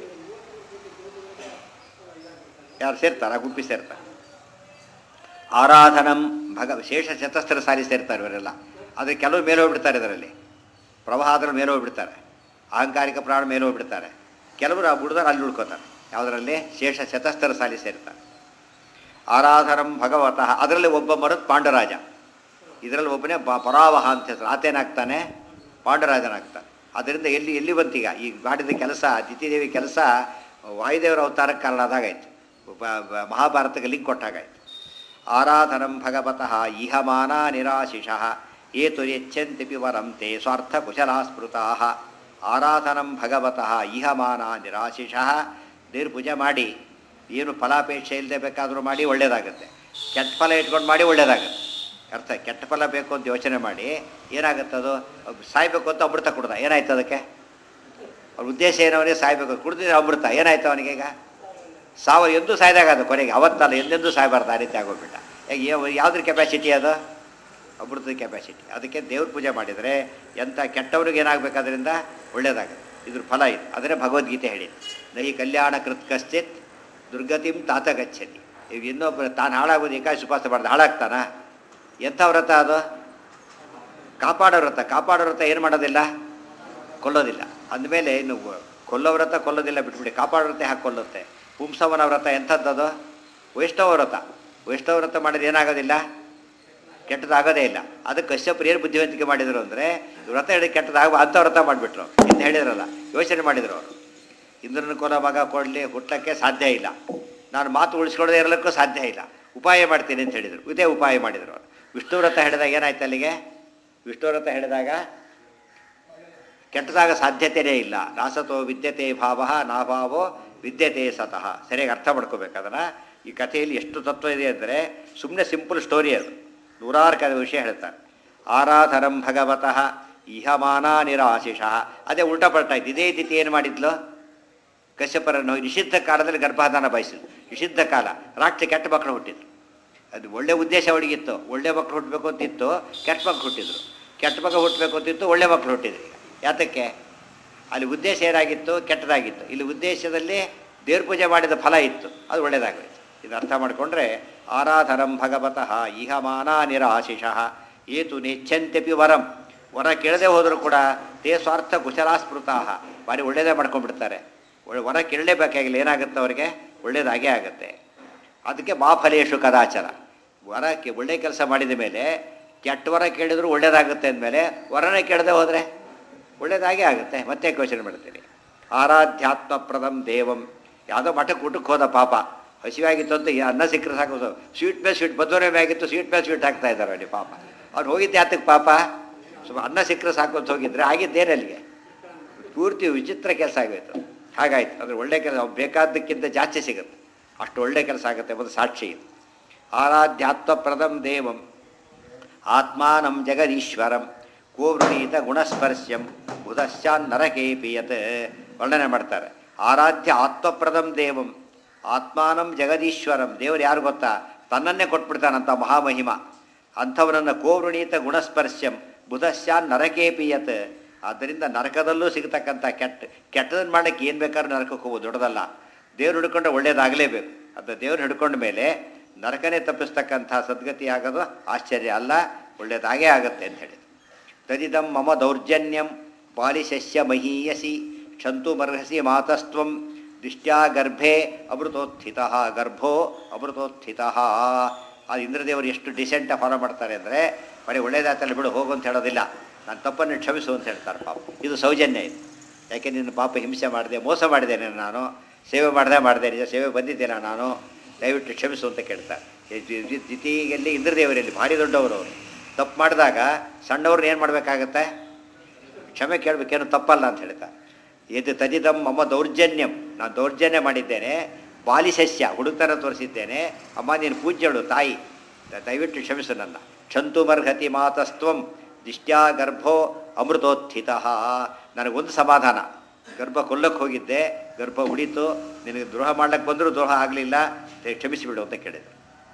ಯಾರು ಸೇರ್ತಾರೆ ಆ ಗುಂಪಿ ಸೇರ್ತಾರೆ ಆರಾಧನಂ ಭಗ ಶೇಷ ಶತಸ್ತ್ರ ಸಾರಿ ಸೇರ್ತಾರೆ ಇವರೆಲ್ಲ ಆದರೆ ಕೆಲವು ಮೇಲೆ ಹೋಗ್ಬಿಡ್ತಾರೆ ಇದರಲ್ಲಿ ಪ್ರವಾಹದಲ್ಲಿ ಮೇಲೆ ಹೋಗ್ಬಿಡ್ತಾರೆ ಅಹಂಕಾರಿಕ ಪ್ರಾಣ ಮೇಲೆ ಹೋಗ್ಬಿಡ್ತಾರೆ ಕೆಲವರು ಆ ಬುಡದಲ್ಲಿ ಅಲ್ಲಿ ಉಳ್ಕೋತಾರೆ ಯಾವುದರಲ್ಲಿ ಶೇಷ ಶತಸ್ತ್ರ ಸಾಲಿ ಸೇರ್ತಾರೆ ಆರಾಧನಂ ಭಗವತಃ ಅದರಲ್ಲಿ ಒಬ್ಬ ಮರದ್ ಪಾಂಡರಾಜ ಇದರಲ್ಲಿ ಒಬ್ಬನೇ ಪ- ಪರಾವಹ ಅಂತ ಹೆಸರು ಆತೇನಾಗ್ತಾನೆ ಪಾಂಡರಾಜನಾಗ್ತಾನೆ ಅದರಿಂದ ಎಲ್ಲಿ ಎಲ್ಲಿ ಬಂತೀಗ ಈಗ ಮಾಡಿದ ಕೆಲಸ ದಿತಿದೇವಿ ಕೆಲಸ ವಾಯುದೇವರ ಅವತಾರಕ್ಕೆ ಕಾರಣ ಆದಾಗಾಯ್ತು ಬ- ಬ- ಮಹಾಭಾರತಕ್ಕೆ ಲಿಂಕ್ ಕೊಟ್ಟಾಗಾಯ್ತು ಆರಾಧನಂ ಭಗವತಃ ಇಹಮಾನ ನಿರಾಶಿಷಃ ಏತು ಯಚ್ಚಂತಿ ವರಂ ತೇ ಸ್ವಾರ್ಥ ಕುಶಲಾ ಸ್ಮೃತಾ ಆರಾಧನಂ ಭಗವತಃ ಇಹಮಾನ ನಿರಾಶಿಷಃ ದೇವ್ರ ಪೂಜೆ ಮಾಡಿ ಏನು ಫಲಾಪೇಕ್ಷೆ ಇಲ್ಲದೆ ಬೇಕಾದರೂ ಮಾಡಿ ಒಳ್ಳೇದಾಗುತ್ತೆ ಕೆಟ್ಟ ಫಲ ಇಟ್ಕೊಂಡು ಮಾಡಿ ಒಳ್ಳೇದಾಗುತ್ತೆ ಅರ್ಥ ಕೆಟ್ಟ ಫಲ ಬೇಕು ಅಂತ ಯೋಚನೆ ಮಾಡಿ ಏನಾಗುತ್ತೆ ಅದು ಒಬ್ಬ ಸಾಯ್ಬೇಕು ಅಂತ ಅಮೃತ ಕುಡ್ದ ಏನಾಯ್ತು ಅದಕ್ಕೆ ಅವ್ರ ಉದ್ದೇಶ ಏನವನೇ ಸಾಯ್ಬೇಕು ಕುಡ್ದಿದ್ರೆ ಅಮೃತ ಏನಾಯ್ತು ಅವನಿಗೆ ಈಗ ಸಾವ ಎಂದೂ ಸಾಯ್ದಾಗ ಅದು ಕೊನೆಗೆ ಅವತ್ತಲ್ಲ ಎಂದೆಂದೂ ಸಾಯಬಾರ್ದು ಆ ರೀತಿ ಆಗೋಗ್ಬಿಟ್ಟ ಈಗ ಯಾವ- ಯಾವ್ದ್ರ ಕೆಪಾಸಿಟಿ ಅದು ಅಮೃತದ ಕೆಪಾಸಿಟಿ ಅದಕ್ಕೆ ದೇವ್ರ ಪೂಜೆ ಮಾಡಿದರೆ ಎಂಥ ಕೆಟ್ಟವ್ರಿಗೆ ಏನಾಗಬೇಕು ಅದರಿಂದ ಒಳ್ಳೇದಾಗುತ್ತೆ ಇದ್ರ ಫಲ ಇದು ಅದನ್ನೇ ಭಗವದ್ಗೀತೆ ಹೇಳಿ ನಹಿ ಕಲ್ಯಾಣ ಕೃತ್ ಕಶ್ಚಿತ್ ದುರ್ಗತಿಂ ತಾತ ಗಚ್ಚತಿ ಈಗ ಇನ್ನೊಬ್ಬ ತಾನು ಹಾಳಾಗೋದು ಏಕಾಶಿ ಉಪವಾಸ ಮಾಡ್ದೆ ಹಾಳಾಗ್ತಾನ ಎಂಥ ವ್ರತ ಅದು ಕಾಪಾಡೋ ವ್ರತ ಕಾಪಾಡೋ ವ್ರತ ಏನು ಮಾಡೋದಿಲ್ಲ ಕೊಲ್ಲೋದಿಲ್ಲ ಅಂದಮೇಲೆ ಇನ್ನು ಕೊಲ್ಲೋ ವ್ರತ ಕೊಲ್ಲೋದಿಲ್ಲ ಬಿಟ್ಬಿಡಿ ಕಾಪಾಡೋ ವ್ರತ ಹಾಕಿ ಕೊಲ್ಲುತ್ತೆ ಪುಂಸವನ ವ್ರತ ಎಂಥದ್ದದು ವೈಷ್ಣವ ವ್ರತ ವೈಷ್ಣವ ವ್ರತ ಮಾಡಿದ್ರೆ ಏನಾಗೋದಿಲ್ಲ ಕೆಟ್ಟದಾಗೋದೇ ಇಲ್ಲ ಅದಕ್ಕೆ ಕಶ್ಯಪರು ಏನು ಬುದ್ಧಿವಂತಿಕೆ ಮಾಡಿದರು ಅಂದರೆ ವ್ರತ ಹಿಡಿದು ಕೆಟ್ಟದಾಗ ಅಂಥ ವ್ರತ ಮಾಡಿಬಿಟ್ರು ಅಂತ ಹೇಳಿದ್ರಲ್ಲ ಯೋಚನೆ ಮಾಡಿದರು ಅವರು ಇಂದ್ರನ ಕೊಲ ಮಗ ಕೊಡಲಿ ಹುಟ್ಟಕ್ಕೆ ಸಾಧ್ಯ ಇಲ್ಲ ನಾನು ಮಾತು ಉಳಿಸ್ಕೊಳ್ಳದೆ ಇರಲಿಕ್ಕೂ ಸಾಧ್ಯ ಇಲ್ಲ ಉಪಾಯ ಮಾಡ್ತೀನಿ ಅಂತ ಹೇಳಿದರು ಇದೇ ಉಪಾಯ ಮಾಡಿದರು ಅವರು ವಿಷ್ಣು ವ್ರತ ಹಿಡಿದಾಗ ಏನಾಯ್ತು ಅಲ್ಲಿಗೆ ವಿಷ್ಣು ವ್ರತ ಹಿಡಿದಾಗ ಕೆಟ್ಟದಾಗ ಸಾಧ್ಯತೆಯೇ ಇಲ್ಲ ನಾಸತೋ ವಿದ್ಯತೆ ಭಾವ ನಾಭಾವೋ ವಿದ್ಯತೆ ಸತಃ ಸರಿಯಾಗಿ ಅರ್ಥ ಮಾಡ್ಕೋಬೇಕು ಅದನ್ನು ಈ ಕಥೆಯಲ್ಲಿ ಎಷ್ಟು ತತ್ವ ಇದೆ ಅಂದರೆ ಸುಮ್ಮನೆ ಸಿಂಪಲ್ ಸ್ಟೋರಿ ಅದು ನೂರಾರು ಕಥೆ ವಿಷಯ ಹೇಳ್ತಾರೆ ಆರಾಧನಂ ಭಗವತಃ ಇಹಮಾನ ನಿರಾಶಿಷಃ ಅದೇ ಉಲ್ಟಾ ಪಲ್ಟಾ ಇತ್ತು ಇದೇ ತಿಥಿ ಏನು ಮಾಡಿದ್ಲು ಕಶ್ಯಪರನ್ನು ಹೋಗಿ ನಿಷಿದ್ಧ ಕಾಲದಲ್ಲಿ ಗರ್ಭಾಧಾನ ಬಯಸಿದ್ರು ನಿಷಿದ್ಧ ಕಾಲ ರಾಕ್ಷ ಕೆಟ್ಟ ಮಕ್ಕಳು ಹುಟ್ಟಿದ್ರು ಅದು ಒಳ್ಳೆ ಉದ್ದೇಶ ಅವಳಿಗಿತ್ತು ಒಳ್ಳೆ ಮಕ್ಕಳು ಹುಟ್ಟಬೇಕು ಅಂತಿತ್ತು ಕೆಟ್ಟ ಮಕ್ಕಳು ಹುಟ್ಟಿದ್ರು ಕೆಟ್ಟ ಮಕ್ಕಳು ಹುಟ್ಟಬೇಕು ಅಂತಿತ್ತು ಒಳ್ಳೆ ಮಕ್ಕಳು ಹುಟ್ಟಿದ್ರು ಯಾತಕ್ಕೆ ಅಲ್ಲಿ ಉದ್ದೇಶ ಏನಾಗಿತ್ತು ಕೆಟ್ಟದಾಗಿತ್ತು ಇಲ್ಲಿ ಉದ್ದೇಶದಲ್ಲಿ ದೇವ್ರ ಪೂಜೆ ಮಾಡಿದ ಫಲ ಇತ್ತು ಅದು ಒಳ್ಳೆಯದಾಗೋಯ್ತು ಇದು ಅರ್ಥ ಮಾಡಿಕೊಂಡ್ರೆ ಆರಾಧನಂ ಭಗವತಃ ಇಹ ಮಾನ ನಿರಾಶಿಷಃ ಏತು ನೆಚ್ಚಂತ್ಯಪಿ ವರಂ ವರ ಕೇಳದೆ ಹೋದರೂ ಕೂಡ ತೇ ಸ್ವಾರ್ಥ ಕುಶಲಾಸ್ಮೃತಾಹ ಭಾರಿ ಒಳ್ಳೆಯದೇ ಮಾಡ್ಕೊಂಡ್ಬಿಡ್ತಾರೆ ಒಳ್ಳೆ ವರ ಕೇಳಲೇಬೇಕಾಗಿಲ್ಲ ಏನಾಗುತ್ತೆ ಅವರಿಗೆ ಒಳ್ಳೇದಾಗೇ ಆಗುತ್ತೆ ಅದಕ್ಕೆ ಮಾಫಲೇಶು ಕದಾಚಾರ ವರಕ್ಕೆ ಒಳ್ಳೆ ಕೆಲಸ ಮಾಡಿದ ಮೇಲೆ ಕೆಟ್ಟ ವರ ಕೇಳಿದ್ರು ಒಳ್ಳೇದಾಗುತ್ತೆ ಅಂದಮೇಲೆ ವರನೇ ಕೇಳದೆ ಹೋದರೆ ಒಳ್ಳೇದಾಗೇ ಆಗುತ್ತೆ ಮತ್ತೆ ಯೋಚನೆ ಮಾಡ್ತೀನಿ ಆರಾಧ್ಯಾತ್ಮಪ್ರದಂ ದೇವಂ ಯಾವುದೋ ಮಠಕ್ಕೆ ಊಟಕ್ಕೆ ಹೋದ ಪಾಪ ಹಸಿವಾಗಿತ್ತು ಅಂತ ಈ ಅನ್ನ ಸಿಕ್ಕರೆ ಸಾಕೋದು ಸ್ವೀಟ್ ಮೇಲೆ ಸ್ವೀಟ್ ಬದೋರೆ ಆಗಿತ್ತು ಸ್ವೀಟ್ ಮೇಲೆ ಸ್ವೀಟ್ ಹಾಕ್ತಾ ಇದ್ದಾರೆ ಅಲ್ಲಿ ಪಾಪ ಅವ್ರು ಹೋಗಿದ್ದೆ ಯಾತಕ್ಕೆ ಪಾಪ ಸ್ವಲ್ಪ ಅನ್ನ ಸಿಕ್ಕರೆ ಸಾಕು ಅಂತ ಹೋಗಿದ್ರೆ ಆಗಿದ್ದೇನೆ ಅಲ್ಲಿಗೆ ಪೂರ್ತಿ ವಿಚಿತ್ರ ಕೆಲಸ ಆಗೋಯ್ತು ಹಾಗಾಯ್ತು ಅಂದರೆ ಒಳ್ಳೆ ಕೆಲಸ ಬೇಕಾದ್ದಕ್ಕಿಂತ ಜಾಸ್ತಿ ಸಿಗುತ್ತೆ ಅಷ್ಟು ಒಳ್ಳೆ ಕೆಲಸ ಆಗುತ್ತೆ ಎಂಬುದು ಸಾಕ್ಷಿ ಇದು ಆರಾಧ್ಯಾತ್ಮಪ್ರದಂ ದೇವಂ ಆತ್ಮಾನಂ ಜಗದೀಶ್ವರಂ ಕೋವೃಣೀತ ಗುಣಸ್ಪರ್ಶ್ಯಂ ಬುಧಶ್ಚಾನ್ ನರಕೇಪಿ ಯತ್ ವರ್ಣನೆ ಮಾಡ್ತಾರೆ ಆರಾಧ್ಯ ಆತ್ಮಪ್ರದಂ ದೇವಂ ಆತ್ಮಾನಂ ಜಗದೀಶ್ವರಂ ದೇವರು ಯಾರು ಗೊತ್ತಾ ತನ್ನನ್ನೇ ಕೊಟ್ಬಿಡ್ತಾನಂತ ಮಹಾಮಹಿಮ ಅಂಥವನನ್ನು ಕೋವೃಣೀತ ಗುಣಸ್ಪರ್ಶ್ಯಂ ಬುಧಶ್ಚಾನ್ ನರಕೇಪಿ ಯತ್ ಆದ್ದರಿಂದ ನರಕದಲ್ಲೂ ಸಿಗತಕ್ಕಂಥ ಕೆಟ್ಟ ಕೆಟ್ಟದನ್ನು ಮಾಡಕ್ಕೆ ಏನು ಬೇಕಾದ್ರೂ ನರಕಕ್ಕೆ ಹೋಗೋದು ದೊಡ್ಡದಲ್ಲ ದೇವ್ರು ಹಿಡ್ಕೊಂಡ್ರೆ ಒಳ್ಳೇದಾಗಲೇಬೇಕು ಅದು ದೇವ್ರು ಹಿಡ್ಕೊಂಡ ಮೇಲೆ ನರಕನೇ ತಪ್ಪಿಸ್ತಕ್ಕಂಥ ಸದ್ಗತಿ ಆಗೋದು ಆಶ್ಚರ್ಯ ಅಲ್ಲ ಒಳ್ಳೇದಾಗೇ ಆಗುತ್ತೆ ಅಂತ ಹೇಳಿದ್ರು ತದಿದಂ ಮಮ ದೌರ್ಜನ್ಯಂ ಬಾಲಿಶಸ್ಯ ಮಹೀಯಸಿ ಕ್ಷಂತುಮರ್ಹಸಿ ಮಾತಸ್ತ್ವಂ ದಿಷ್ಟ್ಯಾ ಗರ್ಭೆ ಅಮೃತೋತ್ಥಿತ ಗರ್ಭೋ ಅಮೃತೋತ್ಥಿತ ಅದು ಇಂದ್ರದೇವರು ಎಷ್ಟು ಡಿಸೆಂಟ ಫಾಲೋ ಮಾಡ್ತಾರೆ ಅಂದರೆ ಬರೀ ಒಳ್ಳೇದಾತಲ್ಲಿ ಬಿಡು ಹೋಗು ಅಂತ ಹೇಳೋದಿಲ್ಲ ನಾನು ತಪ್ಪನ್ನು ಕ್ಷಮಿಸು ಅಂತ ಹೇಳ್ತಾರೆ ಪಾಪ ಇದು ಸೌಜನ್ಯ ಇದು ಯಾಕೆ ನಿನ್ನ ಪಾಪ ಹಿಂಸೆ ಮಾಡಿದೆ ಮೋಸ ಮಾಡಿದ್ದೇನೆ ನಾನು ಸೇವೆ ಮಾಡದೆ ಮಾಡಿದೆ ನಿಜ ಸೇವೆ ಬಂದಿದ್ದೇನೆ ನಾನು ದಯವಿಟ್ಟು ಕ್ಷಮಿಸು ಅಂತ ಕೇಳ್ತಾರೆ ದ್ವಿತೀಯಲ್ಲಿ ಇಂದ್ರದೇವರಲ್ಲಿ ಭಾರಿ ದೊಡ್ಡವರು ಅವರು ತಪ್ಪು ಮಾಡಿದಾಗ ಸಣ್ಣವ್ರನ್ನ ಏನು ಮಾಡಬೇಕಾಗತ್ತೆ ಕ್ಷಮೆ ಕೇಳಬೇಕೇನು ತಪ್ಪಲ್ಲ ಅಂತ ಹೇಳ್ತಾರೆ ಇದು ತದಿದಂ ಮಮ್ಮ ದೌರ್ಜನ್ಯಂ ನಾನು ದೌರ್ಜನ್ಯ ಮಾಡಿದ್ದೇನೆ ಬಾಲಿಸಸ್ಯ ಹುಡುಗತನ ತೋರಿಸಿದ್ದೇನೆ ಅಮ್ಮ ನೀನು ಪೂಜ್ಯಳು ತಾಯಿ ದ- ದಯವಿಟ್ಟು ಕ್ಷಮಿಸು ನನ್ನ ಕ್ಷಂತುಮರ್ಹತಿ ಮಾತಸ್ತ್ವಂ ದಿಷ್ಟ್ಯಾ ಗರ್ಭೋ ಅಮೃತೋತ್ಥಿತ ನನಗೊಂದು ಸಮಾಧಾನ ಗರ್ಭ ಕೊಲ್ಲಕ್ಕೆ ಹೋಗಿದ್ದೆ ಗರ್ಭ ಉಳಿತು ನಿನಗೆ ದ್ರೋಹ ಮಾಡ್ಲಿಕ್ಕೆ ಬಂದರೂ ದ್ರೋಹ ಆಗಲಿಲ್ಲ ಕ್ಷಮಿಸಿಬಿಡು ಅಂತ ಕೇಳಿದರು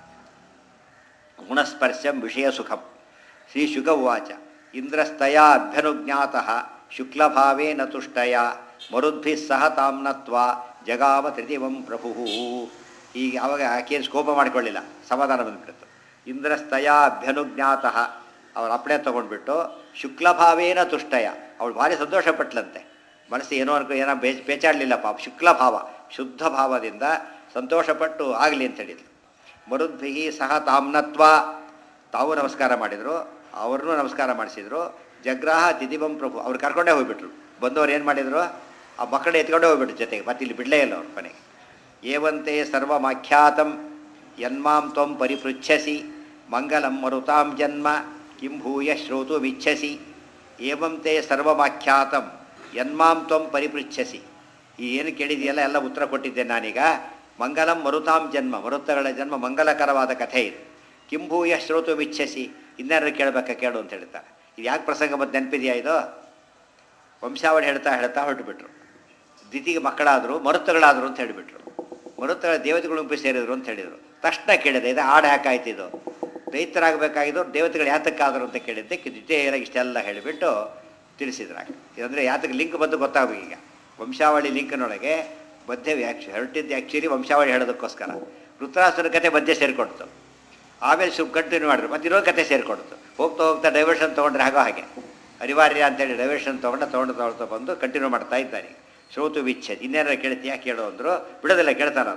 ಗುಣಸ್ಪರ್ಶಂ ವಿಷಯ ಸುಖಂ ಶ್ರೀ ಶುಕ ಉವಾಚ ಇಂದ್ರಸ್ತಯ ಅಭ್ಯನುಜ್ಞಾತ ಶುಕ್ಲಭಾವೇನ ತುಷ್ಟಯ ಮರುದ್ಭಿಃ ಸಹ ತಾಮ್ನತ್ವ ಜಗಾಮ ತೃತೀವಂ ಪ್ರಭು ಈಗ ಅವಾಗ ಆಕೆಯನ್ನು ಕೋಪ ಮಾಡಿಕೊಳ್ಳಿಲ್ಲ ಸಮಾಧಾನ ಬಂದ್ಬಿಡ್ತು ಇಂದ್ರಸ್ತಯ ಅಭ್ಯನುಜ್ಞಾತ ಅವ್ರ ಅಪ್ಪಣೆ ತೊಗೊಂಡ್ಬಿಟ್ಟು ಶುಕ್ಲಭಾವೇನ ತುಷ್ಟಯ ಅವಳು ಭಾರಿ ಸಂತೋಷಪಟ್ಲಂತೆ ಮನಸ್ಸು ಏನೋ ಅನ್ಕೊ ಏನೋ ಬೇ ಬೇಚಾಡಲಿಲ್ಲ ಪಾಪ ಶುಕ್ಲಭಾವ ಶುದ್ಧ ಭಾವದಿಂದ ಸಂತೋಷಪಟ್ಟು ಆಗಲಿ ಅಂತ ಹೇಳಿದ್ಲು ಮರುದ್ಭಿ ಸಹ ತಾಮ್ನತ್ವ ತಾವು ನಮಸ್ಕಾರ ಮಾಡಿದರು ಅವ್ರನ್ನೂ ನಮಸ್ಕಾರ ಮಾಡಿಸಿದ್ರು ಜಗ್ರಾಹ ತಿಥಿಬಂ ಪ್ರಭು ಅವ್ರು ಕರ್ಕೊಂಡೇ ಹೋಗ್ಬಿಟ್ರು ಬಂದವ್ರು ಏನು ಮಾಡಿದರು ಆ ಮಕ್ಕಳನ್ನ ಎತ್ಕೊಂಡೇ ಹೋಗ್ಬಿಟ್ರು ಜೊತೆಗೆ ಮತ್ತೆ ಇಲ್ಲಿ ಬಿಡಲೇ ಇಲ್ಲ ಅವ್ರ ಮನೆಗೆ ಏವಂತೆ ಸರ್ವಮಾಖ್ಯಾತಂ ಯನ್ಮಾಂ ತ್ವಂ ಪರಿಪೃಚ್ಛಸಿ ಮಂಗಲಂ ಮರುತಾಂ ಜನ್ಮ ಕಿಂ ಭೂಯ ಶ್ರೋತುಮಿಚ್ಛಸಿ ಏವಂತೆ ಸರ್ವಮಾಖ್ಯಾತಂ ಯನ್ಮಾಂ ತ್ವಂ ಪರಿಪೃಚ್ಛಸಿ ಈ ಏನು ಕೇಳಿದೆಯಲ್ಲ ಎಲ್ಲ ಉತ್ತರ ಕೊಟ್ಟಿದ್ದೆ ನಾನೀಗ ಮಂಗಲಂ ಮರುತಾಂ ಜನ್ಮ ಮರುತಗಳ ಜನ್ಮ ಮಂಗಲಕರವಾದ ಕಥೆ ಇದು ಕಿಂಭೂಯ ಶ್ರೋತುಮಿಚ್ಛಸಿ ಇನ್ಯಾರು ಕೇಳಬೇಕಾ ಕೇಳು ಅಂತ ಹೇಳ್ತಾರೆ ಇದು ಯಾಕೆ ಪ್ರಸಂಗ ಮತ್ತೆ ನೆನಪಿದೆಯಾ ಇದು ವಂಶಾವಳಿ ಹೇಳ್ತಾ ಹೇಳ್ತಾ ಹೊರಟುಬಿಟ್ರು ದಿತಿಗೆ ಮಕ್ಕಳಾದರು ಮರುತ್ತಗಳಾದರು ಅಂತ ಹೇಳಿಬಿಟ್ರು ಮರುತ್ತಗಳ ದೇವತೆಗಳು ಗುಂಪು ಸೇರಿದ್ರು ಅಂತ ಹೇಳಿದರು ತಕ್ಷಣ ಕೇಳಿದೆ ಇದು ಹಾಡು ಯಾಕಾಯ್ತು ಇದು ದೈತ್ಯರಾಗಬೇಕಾಗಿದ್ದು ದೇವತೆಗಳು ಯಾತಕ್ಕಾದರು ಅಂತ ಕೇಳಿದ್ದಕ್ಕೆ ದ್ವಿತೀಯರಾಗಿ ಇಷ್ಟೆಲ್ಲ ಹೇಳಿಬಿಟ್ಟು ತಿಳಿಸಿದ್ರಾಗ ಇದಂದರೆ ಯಾತಕ್ಕೆ ಲಿಂಕ್ ಬಂದು ಗೊತ್ತಾಗಬೇಕು ಈಗ ವಂಶಾವಳಿ ಲಿಂಕ್ನೊಳಗೆ ಮಧ್ಯೆ ಆ್ಯಕ್ಚು ಹೊರಟಿದ್ದು ಆ್ಯಕ್ಚುಲಿ ವಂಶಾವಳಿ ಹೇಳೋದಕ್ಕೋಸ್ಕರ ವೃತ್ರಾಸುರ ಕಥೆ ಮಧ್ಯೆ ಸೇರಿಕೊಡ್ತು ಆಮೇಲೆ ಸುಮ್ ಕಂಟಿನ್ಯೂ ಮಾಡಿದ್ರು ಮತ್ತೆ ಇನ್ನೊಂದು ಕತೆ ಸೇರಿಕೊಡ್ತು ಹೋಗ್ತಾ ಹೋಗ್ತಾ ಡೈವರ್ಷನ್ ತೊಗೊಂಡ್ರೆ ಆಗೋ ಹಾಗೆ ಅನಿವಾರ್ಯ ಅಂತೇಳಿ ಡೈವರ್ಷನ್ ತೊಗೊಂಡು ತೊಗೊಂಡು ತೊಗೊಳ್ತಾ ಬಂದು ಕಂಟಿನ್ಯೂ ಮಾಡ್ತಾ ಇದ್ದಾರೆ ಶ್ರೋತು ವಿಚ್ಛೇದ್ ಇನ್ನೇನಾರು ಕೇಳ್ತೀಯಾ ಕೇಳು ಅಂದರು ಬಿಡೋದಿಲ್ಲ ಕೇಳ್ತಾರಂತ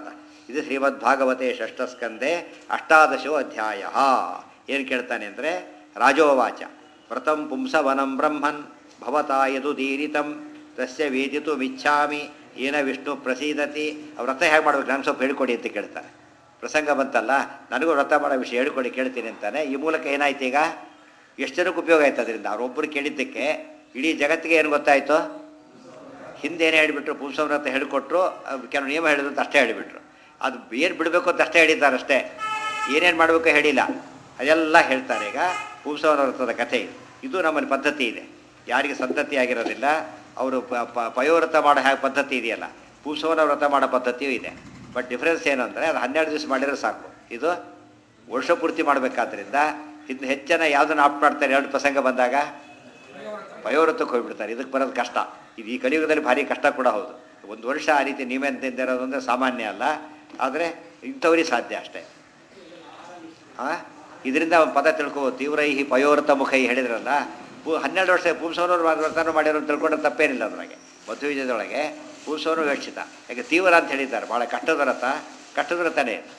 ಇದು ಶ್ರೀಮದ್ ಭಾಗವತೆ ಷಷ್ಠಸ್ಕಂದೆ ಅಷ್ಟಾದಶೋ ಅಧ್ಯಾಯ ಏನು ಕೇಳ್ತಾನೆ ಅಂದರೆ ರಾಜೋವಾಚ ವ್ರತಂ ಪುಂಸವನಂ ಬ್ರಹ್ಮನ್ ಭವತಾ ಯದುದೀರಿತಂ ತಸ್ಯ ವೇದಿತು ಮಿಚ್ಛಾಮಿ ಏನ ವಿಷ್ಣು ಪ್ರಸೀದತಿ ವ್ರತ ಹೇಗೆ ಮಾಡ್ಬೇಕು ನಾನು ಸ್ವಲ್ಪ ಹೇಳ್ಕೊಡಿ ಅಂತ ಕೇಳ್ತಾರೆ ಪ್ರಸಂಗ ಬಂತಲ್ಲ ನನಗೂ ವ್ರತ ಮಾಡೋ ವಿಷಯ ಹೇಳ್ಕೊಡಿ ಕೇಳ್ತೀನಿ ಅಂತಾನೆ ಈ ಮೂಲಕ ಏನಾಯ್ತು ಈಗ ಎಷ್ಟು ಜನಕ್ಕೆ ಉಪಯೋಗ ಆಯ್ತು ಅದರಿಂದ ಅವರೊಬ್ಬರು ಕೇಳಿದ್ದಕ್ಕೆ ಇಡೀ ಜಗತ್ತಿಗೆ ಏನು ಗೊತ್ತಾಯಿತು ಹಿಂದೆ ಏನು ಹೇಳಿಬಿಟ್ರು ಪುಂಸವ್ರತ ಹೇಳಿಕೊಟ್ರು ಕೆಲವು ನಿಯಮ ಹೇಳಿದ್ರು ಅಂತ ಅಷ್ಟೇ ಹೇಳಿಬಿಟ್ರು ಅದು ಏನು ಬಿಡಬೇಕು ಅಂತ ಅಷ್ಟೇ ಹೇಳಿದ್ದಾರೆ ಅಷ್ಟೇ ಏನೇನು ಮಾಡಬೇಕು ಹೇಳಿಲ್ಲ ಅದೆಲ್ಲ ಹೇಳ್ತಾರೆ ಈಗ ಪುಂಸವನ ವ್ರತದ ಕಥೆ ಇದು ಇದು ನಮ್ಮಲ್ಲಿ ಪದ್ಧತಿ ಇದೆ ಯಾರಿಗೆ ಸಂತತಿ ಆಗಿರೋದಿಲ್ಲ ಅವರು ಪ- ಪ- ಪಯೋವ್ರತ ಮಾಡೋ ಹ್ಯಾ ಪದ್ಧತಿ ಇದೆಯಲ್ಲ ಪುಂಸವನ ವ್ರತ ಮಾಡೋ ಪದ್ಧತಿಯೂ ಇದೆ ಬಟ್ ಡಿಫ್ರೆನ್ಸ್ ಏನು ಅಂದರೆ ಅದು ಹನ್ನೆರಡು ದಿವಸ ಮಾಡಿದ್ರೆ ಸಾಕು ಇದು ವರ್ಷ ಪೂರ್ತಿ ಮಾಡಬೇಕಾದ್ರಿಂದ ಇನ್ನು ಹೆಚ್ಚನ ಯಾವುದನ್ನು ಆಪ್ಟ್ ಮಾಡ್ತಾರೆ ಎರಡು ಪ್ರಸಂಗ ಬಂದಾಗ ಪಯೋವ್ರತಕ್ಕೆ ಹೋಗ್ಬಿಡ್ತಾರೆ ಇದಕ್ಕೆ ಬರೋದು ಕಷ್ಟ ಇದು ಈ ಕಲಿಯುಗದಲ್ಲಿ ಭಾರಿ ಕಷ್ಟ ಕೂಡ ಹೌದು ಒಂದು ವರ್ಷ ಆ ರೀತಿ ನೀವೇ ಅಂತ ಇರೋದು ಅಂದರೆ ಸಾಮಾನ್ಯ ಅಲ್ಲ ಆದರೆ ಇಂಥವ್ರಿಗೆ ಸಾಧ್ಯ ಅಷ್ಟೇ ಆ ಇದರಿಂದ ಒಂದು ಪದ ತಿಳ್ಕೊಬೋದು ತೀವ್ರ ಈ ಪಯೋವ್ರತ ಮುಖ ಈ ಹೇಳಿದ್ರಲ್ಲ ಪೂ ಹನ್ನೆರಡು ವರ್ಷ ಪುಂಸವನವ್ರು ವ್ರತನ ಮಾಡಿರೋ ಅಂತ ತಿಳ್ಕೊಂಡ್ರೆ ತಪ್ಪೇನಿಲ್ಲ ಅದ್ರಾಗೆ ಮಧ್ವಿಜಯದೊಳಗೆ ಪುಂಸವನು ವಿವಕ್ಷಿತ ಯಾಕೆ ತೀವ್ರ ಅಂತ ಹೇಳಿದ್ದಾರೆ ಭಾಳ ಕಷ್ಟದ ವ್ರತ ಕಷ್ಟದ ವ್ರತನೇ ಇದು.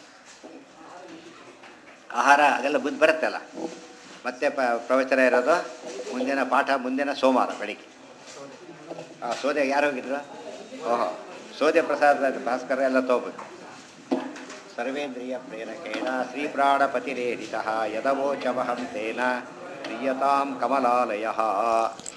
ಆಹಾರ ಅದೆಲ್ಲ ಮುಂದೆ ಬರುತ್ತಲ್ಲ ಮತ್ತೆ ಪ ಪ್ರವಚನ ಇರೋದು ಮುಂದಿನ ಪಾಠ ಮುಂದಿನ ಸೋಮವಾರ ಬೆಳಿಗ್ಗೆ ಹಾಂ ಸೋದೆ ಯಾರು ಹೋಗಿದ್ರು ಓಹೋ ಸೋದೆ ಪ್ರಸಾದ ಭಾಸ್ಕರ ಎಲ್ಲ ತೊಗೋಬೇಕು ಸರ್ವೇಂದ್ರಿಯ ಪ್ರೇರಕೇಣ ಶ್ರೀಪ್ರಾಣಪತಿರೇರಿತಃ ಯದವೋಚಮಹಂ ತೇನ ಪ್ರಿಯತಾಂ ಕಮಲಾಲಯ